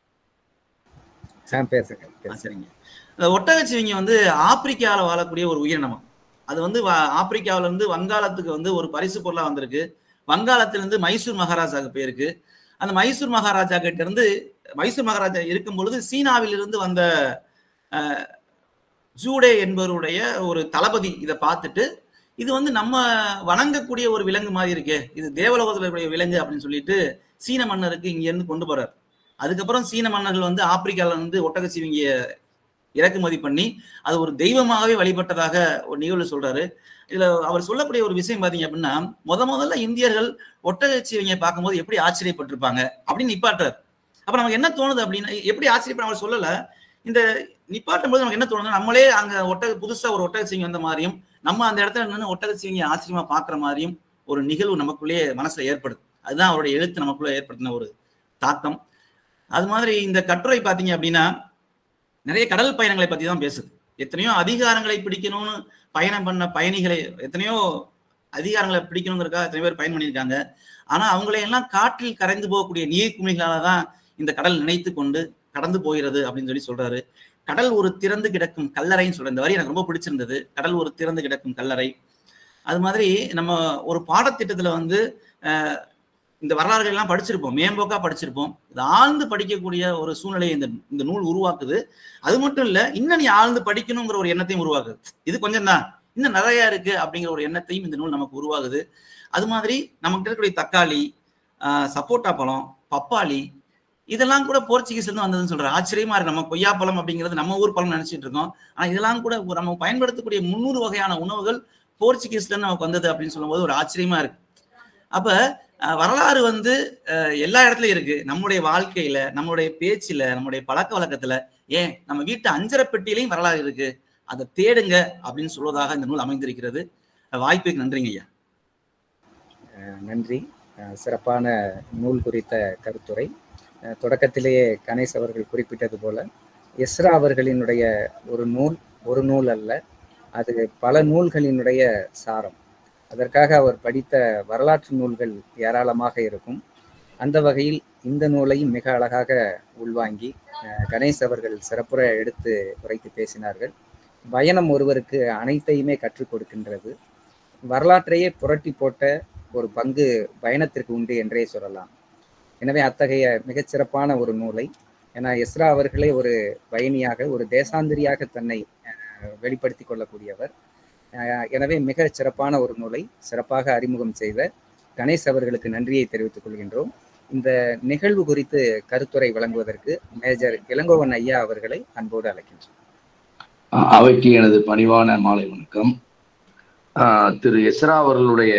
சார் பேசுங்க ஆ, பேசுங்க. சரிங்க இந்த ஒட்டகச்சிவிங்கி வந்து ஆப்பிரிக்காவில் வாழக்கூடிய ஒரு உயிரினமா அது வந்து வ- ஆப்பிரிக்காவுல இருந்து வங்காளத்துக்கு வந்து ஒரு பரிசு பொருளா வந்திருக்கு வங்காளத்திலிருந்து மைசூர் மகாராஜாவுக்கு போயிருக்கு அந்த மைசூர் மகாராஜா கிட்ட இருந்து மைசூர் மகாராஜா இருக்கும் பொழுது சீனாவிலிருந்து வந்த அஹ், ஜூடே என்பவருடைய ஒரு தளபதி இதை பார்த்துட்டு இது வந்து நம்ம வணங்கக்கூடிய ஒரு விலங்கு மாதிரி இருக்கே இது தேவலோகத்தில் இருக்கக்கூடிய விலங்கு அப்படின்னு சொல்லிட்டு சீன மன்னருக்கு இங்க இருந்து கொண்டு போறார் அதுக்கப்புறம் சீன மன்னர்கள் வந்து ஆப்பிரிக்கால இருந்து ஒட்டகச்சிவிங்கிய இறக்குமதி பண்ணி அது ஒரு தெய்வமாகவே வழிபட்டதாக ஒரு நிகழ்வு சொல்றாரு இதுல அவர் சொல்லக்கூடிய ஒரு விஷயம் பாத்தீங்க அப்படின்னா முத முதல்ல இந்தியர்கள் ஒட்டகச்சிவிங்க பார்க்கும்போது எப்படி ஆச்சரியப்பட்டிருப்பாங்க அப்படின்னு நிப்பாட்டுறாரு அப்ப நமக்கு என்ன தோணுது அப்படின்னா எப்படி ஆச்சரியப்பட அவர் சொல்லல இந்த நிப்பாட்டும் போது நமக்கு என்ன தோணுது நம்மளே அங்க ஒட்டக புதுசா ஒரு ஒட்டகச்சிவிங்க வந்த மாதிரியும் நம்ம அந்த இடத்துல நின்று ஒட்டகச்சிவிங்க ஆச்சரியமா பாக்குற மாதிரியும் ஒரு நிகழ்வு நமக்குள்ளேயே மனசுல ஏற்படுது அதுதான் அவருடைய எழுத்து நமக்குள்ள ஏற்படுத்தின ஒரு தாக்கம் அது மாதிரி இந்த கட்டுரை பாத்தீங்க அப்படின்னா நிறைய கடல் பயணங்களை பத்தி தான் பேசுது எத்தனையோ அதிகாரங்களை பிடிக்கணும்னு பயணம் பண்ண பயணிகளை எத்தனையோ அதிகாரங்களை பிடிக்கணுங்கிறதுக்காக எத்தனை பேர் பயன் பண்ணியிருக்காங்க ஆனா அவங்களை எல்லாம் காற்றில் கரைந்து போகக்கூடிய நீர் குமிகளால தான் இந்த கடல் நினைத்து கொண்டு கடந்து போகிறது அப்படின்னு சொல்லி சொல்றாரு கடல் ஒரு திறந்து கிடக்கும் கல்லறைன்னு சொல்ற இந்த வரி எனக்கு ரொம்ப பிடிச்சிருந்தது கடல் ஒரு திறந்து கிடக்கும் கல்லறை அது மாதிரி நம்ம ஒரு பாடத்திட்டத்துல வந்து அஹ், இந்த வரலாறுகள் எல்லாம் படிச்சிருப்போம் மேம்போக்கா படிச்சிருப்போம் இது ஆழ்ந்து படிக்கக்கூடிய ஒரு சூழ்நிலையை இந்த இந்த நூல் உருவாக்குது அது மட்டும் இல்ல இன்னும் நீ ஆழ்ந்து படிக்கணுங்கிற ஒரு எண்ணத்தையும் உருவாக்குது இது கொஞ்சம் தான் இன்னும் நிறைய இருக்கு அப்படிங்கிற ஒரு எண்ணத்தையும் இந்த நூல் நமக்கு உருவாகுது அது மாதிரி நமக்கு இருக்கக்கூடிய தக்காளி ஆஹ், சப்போட்டா பழம் பப்பாளி இதெல்லாம் கூட போர்ச்சுகீஸ்ல இருந்து வந்ததுன்னு சொல்ற ஆச்சரியமா இருக்கு நம்ம கொய்யாப்பழம் அப்படிங்கிறது நம்ம ஊர் பழம் நினைச்சிட்டு இருக்கோம் ஆனா இதெல்லாம் கூட ஒரு நம்ம பயன்படுத்தக்கூடிய முன்னூறு வகையான உணவுகள் போர்ச்சுகீஸ்ல இருந்து நமக்கு வந்தது அப்படின்னு சொல்லும்போது ஒரு ஆச்சரியமா இருக்கு அப்ப அஹ், வரலாறு வந்து அஹ், எல்லா இடத்துலயும் இருக்கு நம்முடைய வாழ்க்கையில நம்மளுடைய பேச்சுல நம்முடைய பழக்க வழக்கத்துல ஏன் நம்ம வீட்டு அஞ்சரை பெட்டியிலையும் வரலாறு இருக்கு அதை தேடுங்க அப்படின்னு சொல்வதாக இந்த நூல் அமைந்திருக்கிறது அஹ், வாய்ப்புக்கு நன்றிங்க ஐயா அஹ் நன்றி அஹ் சிறப்பான நூல் குறித்த கருத்துரை அஹ் தொடக்கத்திலேயே கணேஷ் அவர்கள் குறிப்பிட்டது போல எஸ்ரா அவர்களினுடைய ஒரு நூல் ஒரு நூல் அல்ல அது பல நூல்களினுடைய சாரம் அதற்காக அவர் படித்த வரலாற்று நூல்கள் ஏராளமாக இருக்கும் அந்த வகையில் இந்த நூலையும் மிக அழகாக உள்வாங்கி அஹ் கணேஷ் அவர்கள் சிறப்புற எடுத்து உரைத்து பேசினார்கள் பயணம் ஒருவருக்கு அனைத்தையுமே கற்றுக் கொடுக்கின்றது வரலாற்றையே புரட்டி போட்ட ஒரு பங்கு பயணத்திற்கு உண்டு என்றே சொல்லலாம் எனவே அத்தகைய மிகச்சிறப்பான ஒரு நூலை ஏன்னா எஸ்ரா அவர்களே ஒரு பயணியாக ஒரு தேசாந்திரியாக தன்னை அஹ், வெளிப்படுத்திக் கொள்ளக்கூடியவர் அஹ், எனவே மிக சிறப்பான ஒரு நூலை சிறப்பாக அறிமுகம் செய்த கணேஷ் அவர்களுக்கு நன்றியை தெரிவித்துக் கொள்கின்றோம் இந்த நிகழ்வு குறித்து கருத்துரை வழங்குவதற்கு மேஜர் இளங்கோவன் ஐயா அவர்களை அன்போடு அழைக்கின்றோம் அஹ் அவைக்கு எனது பணிவான மாலை வணக்கம் அஹ் திரு எஸ்ரா அவர்களுடைய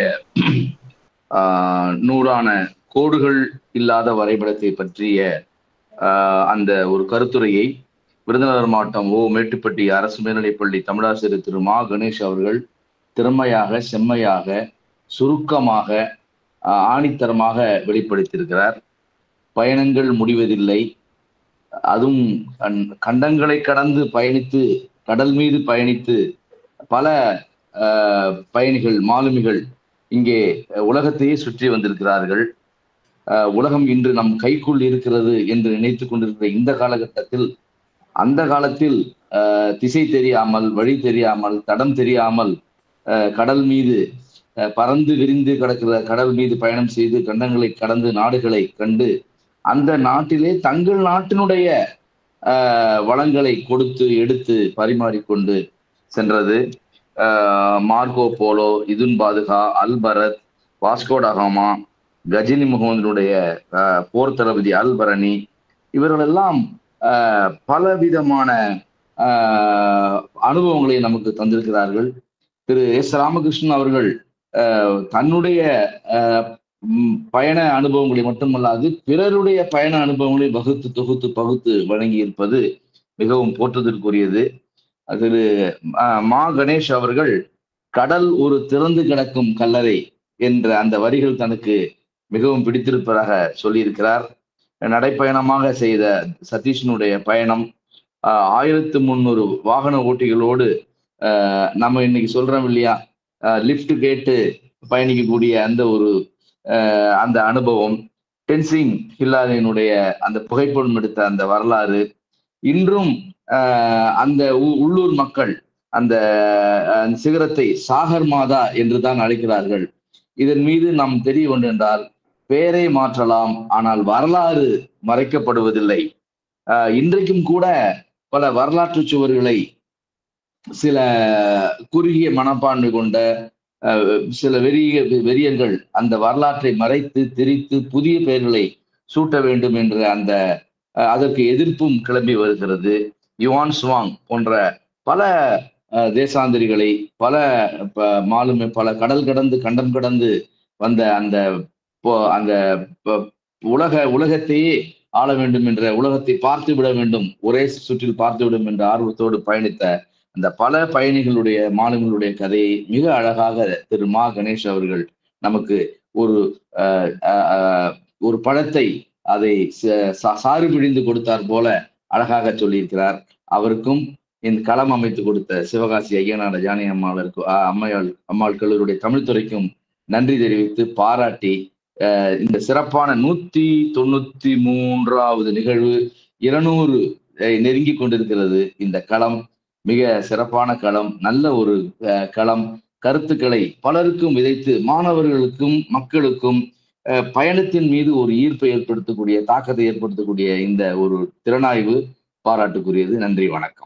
அஹ் நூறான கோடுகள் இல்லாத வரைபடத்தை பற்றிய அஹ் அந்த ஒரு கருத்துரையை விருதுநகர் மாவட்டம் ஓ மேட்டுப்பட்டி அரசு மேல்நிலைப்பள்ளி தமிழாசிரியர் திரு மா கணேஷ் அவர்கள் திறமையாக செம்மையாக சுருக்கமாக அஹ் ஆணித்தரமாக வெளிப்படுத்தியிருக்கிறார் பயணங்கள் முடிவதில்லை அதுவும் கண்- கண்டங்களை கடந்து பயணித்து கடல் மீது பயணித்து பல அஹ், பயணிகள் மாலுமிகள் இங்கே அஹ், உலகத்தையே சுற்றி வந்திருக்கிறார்கள் அஹ், உலகம் இன்று நம் கைக்குள் இருக்கிறது என்று நினைத்து கொண்டிருக்கிற இந்த காலகட்டத்தில் அந்த காலத்தில் அஹ், திசை தெரியாமல் வழி தெரியாமல் தடம் தெரியாமல் அஹ், கடல் மீது அஹ், பறந்து விரிந்து கிடக்கிற கடல் மீது பயணம் செய்து கண்டங்களை கடந்து நாடுகளை கண்டு அந்த நாட்டிலே தங்கள் நாட்டினுடைய ஆஹ், வளங்களை கொடுத்து எடுத்து பரிமாறிக்கொண்டு சென்றது ஆஹ், மார்கோ போலோ இதுன் பாதுகா அல் பரத் வாஸ்கோடகாமா கஜினி முகமதுனுடைய ஆஹ், போர் தளபதி அல் பரணி இவர்களெல்லாம் ஆஹ், பலவிதமான ஆஹ், அனுபவங்களை நமக்கு தந்திருக்கிறார்கள் திரு எஸ் ராமகிருஷ்ணன் அவர்கள் ஆஹ், தன்னுடைய ஆஹ், ம், பயண அனுபவங்களை மட்டுமல்லாது பிறருடைய பயண அனுபவங்களை வகுத்து தொகுத்து பகுத்து வழங்கி இருப்பது மிகவும் போற்றுதற்குரியது திரு அஹ், மா கணேஷ் அவர்கள் கடல் ஒரு திறந்து கிடக்கும் கல்லறை என்ற அந்த வரிகள் தனக்கு மிகவும் பிடித்திருப்பதாக சொல்லியிருக்கிறார் நடைப்பயணமாக செய்த சதீஷனுடைய பயணம் ஆஹ், ஆயிரத்து முந்நூறு வாகன ஓட்டிகளோடு ஆஹ், நம்ம இன்னைக்கு சொல்றோம் இல்லையா லிஃப்ட் கேட்டு பயணிக்கக்கூடிய அந்த ஒரு ஆஹ், அந்த அனுபவம் டென்சிங் ஹில்லாரியினுடைய அந்த புகைப்படம் எடுத்த அந்த வரலாறு இன்றும் ஆஹ், அந்த உ- உள்ளூர் மக்கள் அந்த ஆஹ், அந்த சிகரத்தை சாகர் மாதா என்று தான் அழைக்கிறார்கள் இதன் மீது நாம் தெரிய ஒன்றென்றால் பெயரை மாற்றலாம் ஆனால் வரலாறு மறைக்கப்படுவதில்லை ஆஹ், இன்றைக்கும் கூட பல வரலாற்று சுவர்களை சில குறுகிய மனப்பான்மை கொண்ட அஹ், சில வெறிய வெறியர்கள் அந்த வரலாற்றை மறைத்து திரித்து புதிய பெயர்களை சூட்ட வேண்டும் என்ற அந்த அஹ், அதற்கு எதிர்ப்பும் கிளம்பி வருகிறது யுவான் சுவாங் போன்ற பல அஹ், தேசாந்திரிகளை பல ப- மாலுமி பல கடல் கடந்து கண்டம் கடந்து வந்த அந்த போ- அந்த ப- உலக உலகத்தையே ஆள வேண்டும் என்ற உலகத்தை பார்த்து விட வேண்டும் ஒரே சுற்றில் பார்த்து விடும் என்ற ஆர்வத்தோடு பயணித்த அந்த பல பயணிகளுடைய மாலுமிகளுடைய கதையை மிக அழகாக திரு மா கணேஷ் அவர்கள் நமக்கு ஒரு அஹ், அஹ், அஹ், ஒரு பழத்தை அதை ச- சா- சாறு பிழிந்து கொடுத்தார் போல அழகாக சொல்லியிருக்கிறார் அவருக்கும் இந்த களம் அமைத்து கொடுத்த சிவகாசி ஐயனாட ஜானி அம்மாளுக்கு அம்மையாள் அம்மாள் கல்லூரியுடைய தமிழ்துறைக்கும் நன்றி தெரிவித்து பாராட்டி அஹ், இந்த சிறப்பான நூத்தி தொண்ணூத்தி மூன்றாவது நிகழ்வு இருநூறு அஹ், நெருங்கி கொண்டிருக்கிறது இந்த களம் மிக சிறப்பான களம் நல்ல ஒரு அஹ், களம் கருத்துக்களை பலருக்கும் விதைத்து மாணவர்களுக்கும் மக்களுக்கும் அஹ், பயணத்தின் மீது ஒரு ஈர்ப்பை ஏற்படுத்தக்கூடிய தாக்கத்தை ஏற்படுத்தக்கூடிய இந்த ஒரு திறனாய்வு பாராட்டுக்குரியது நன்றி வணக்கம்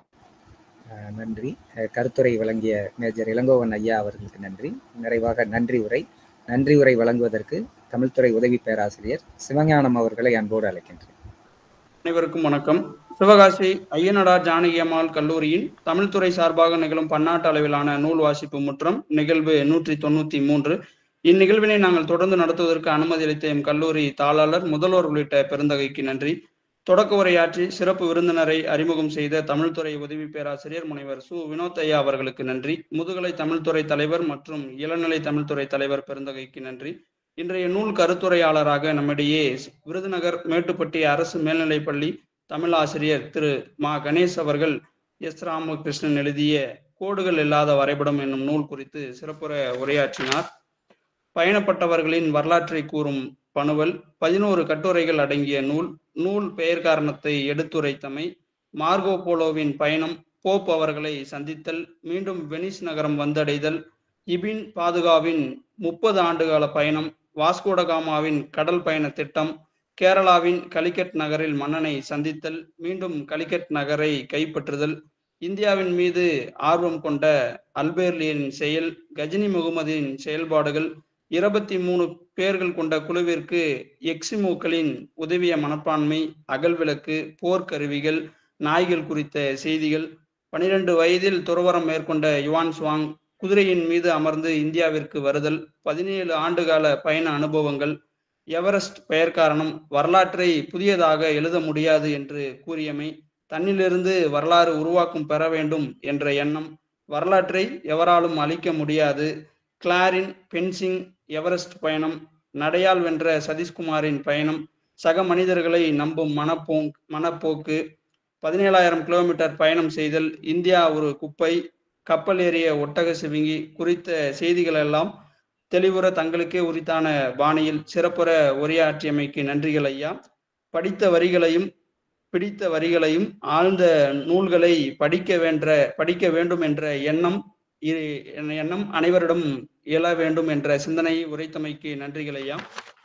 அஹ் நன்றி அஹ் கருத்துரை வழங்கிய மேஜர் இளங்கோவன் ஐயா அவர்களுக்கு நன்றி நிறைவாக நன்றி உரை நன்றி உரை வழங்குவதற்கு தமிழ்துறை உதவி பேராசிரியர் சிவஞானம் அவர்களை அன்போடு அழைக்கின்றேன் அனைவருக்கும் வணக்கம் சிவகாசி ஐயனடார் ஜானகி அம்மாள் கல்லூரியின் தமிழ்துறை சார்பாக நிகழும் பன்னாட்டு அளவிலான நூல் வாசிப்பு முற்றம் நிகழ்வு நூற்றி தொண்ணூத்தி மூன்று இந்நிகழ்வினை நாங்கள் தொடர்ந்து நடத்துவதற்கு அனுமதி அளித்த எம் கல்லூரி தாளாளர் முதல்வர் உள்ளிட்ட பெருந்தகைக்கு நன்றி தொடக்க உரையாற்றி சிறப்பு விருந்தினரை அறிமுகம் செய்த தமிழ்துறை உதவி பேராசிரியர் முனைவர் சு வினோத் ஐயா அவர்களுக்கு நன்றி முதுகலை தமிழ்துறை தலைவர் மற்றும் இளநிலை தமிழ்துறை தலைவர் பெருந்தகைக்கு நன்றி இன்றைய நூல் கருத்துரையாளராக நம்மிடையே விருதுநகர் மேட்டுப்பட்டி அரசு மேல்நிலைப்பள்ளி தமிழ் ஆசிரியர் திரு மா கணேஷ் அவர்கள் எஸ் ராமகிருஷ்ணன் எழுதிய கோடுகள் இல்லாத வரைபடம் என்னும் நூல் குறித்து சிறப்புற உரையாற்றினார் பயணப்பட்டவர்களின் வரலாற்றை கூறும் பணுவல் பதினோரு கட்டுரைகள் அடங்கிய நூல் நூல் பெயர் காரணத்தை எடுத்துரைத்தமை மார்கோ போலோவின் பயணம் போப் அவர்களை சந்தித்தல் மீண்டும் வெனிஸ் நகரம் வந்தடைதல் இபின் பாதுகாவின் முப்பது ஆண்டுகால பயணம் வாஸ்கோடகாமாவின் கடல் பயண திட்டம் கேரளாவின் கலிகட் நகரில் மன்னனை சந்தித்தல் மீண்டும் கலிகட் நகரை கைப்பற்றுதல் இந்தியாவின் மீது ஆர்வம் கொண்ட அல்பேர்லியின் செயல் கஜினி முகமதின் செயல்பாடுகள் இருபத்தி மூணு பேர்கள் கொண்ட குழுவிற்கு எக்ஸிமோக்களின் உதவிய மனப்பான்மை அகல்விளக்கு போர்க்கருவிகள் நாய்கள் குறித்த செய்திகள் பனிரெண்டு வயதில் துறவரம் மேற்கொண்ட யுவான் சுவாங் குதிரையின் மீது அமர்ந்து இந்தியாவிற்கு வருதல் பதினேழு ஆண்டுகால பயண அனுபவங்கள் எவரெஸ்ட் பெயர் காரணம் வரலாற்றை புதியதாக எழுத முடியாது என்று கூறியமை தன்னிலிருந்து வரலாறு உருவாக்கும் பெற வேண்டும் என்ற எண்ணம் வரலாற்றை எவராலும் அழிக்க முடியாது கிளாரின் பென்சிங் எவரெஸ்ட் பயணம் நடையால் வென்ற சதீஷ்குமாரின் பயணம் சக மனிதர்களை நம்பும் மனப்போ மனப்போக்கு பதினேழாயிரம் கிலோமீட்டர் பயணம் செய்தல் இந்தியா ஒரு குப்பை கப்பல் ஏறிய ஒட்டக சிவிங்கி குறித்த செய்திகள் எல்லாம் தெளிவுற தங்களுக்கே உரித்தான பாணியில் சிறப்புற உரையாற்றியமைக்கு நன்றிகள் ஐயா படித்த வரிகளையும் பிடித்த வரிகளையும் ஆழ்ந்த நூல்களை படிக்க வென்ற படிக்க வேண்டும் என்ற எண்ணம் இரு எண்ணம் அனைவரிடம் இயல வேண்டும் என்ற சிந்தனையை உரைத்தமைக்கு நன்றிகள் ஐயா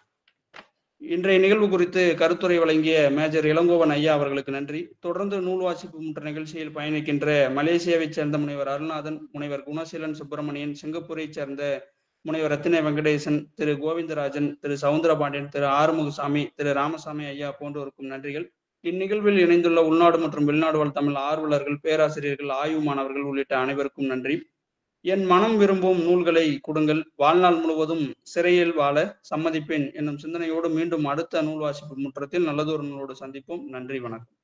இன்றைய நிகழ்வு குறித்து கருத்துரை வழங்கிய மேஜர் இளங்கோவன் ஐயா அவர்களுக்கு நன்றி தொடர்ந்து நூல் வாசிப்பு முற்ற நிகழ்ச்சியில் பயணிக்கின்ற மலேசியாவைச் சேர்ந்த முனைவர் அருள்நாதன் முனைவர் குணசீலன் சுப்பிரமணியன் சிங்கப்பூரைச் சேர்ந்த முனைவர் ரத்தின வெங்கடேசன் திரு கோவிந்தராஜன் திரு சவுந்தரபாண்டியன் திரு ஆறுமுகசாமி திரு ராமசாமி ஐயா போன்றோருக்கும் நன்றிகள் இந்நிகழ்வில் இணைந்துள்ள உள்நாடு மற்றும் வெளிநாடு வாழ் தமிழ் ஆர்வலர்கள் பேராசிரியர்கள் ஆய்வு மாணவர்கள் உள்ளிட்ட அனைவருக்கும் நன்றி என் மனம் விரும்பும் நூல்களை கொடுங்கள் வாழ்நாள் முழுவதும் சிறையில் வாழ சம்மதிப்பேன் என்னும் சிந்தனையோடு மீண்டும் அடுத்த நூல் வாசிப்பு முற்றத்தில் நல்லதொரு நூலோடு சந்திப்போம் நன்றி வணக்கம்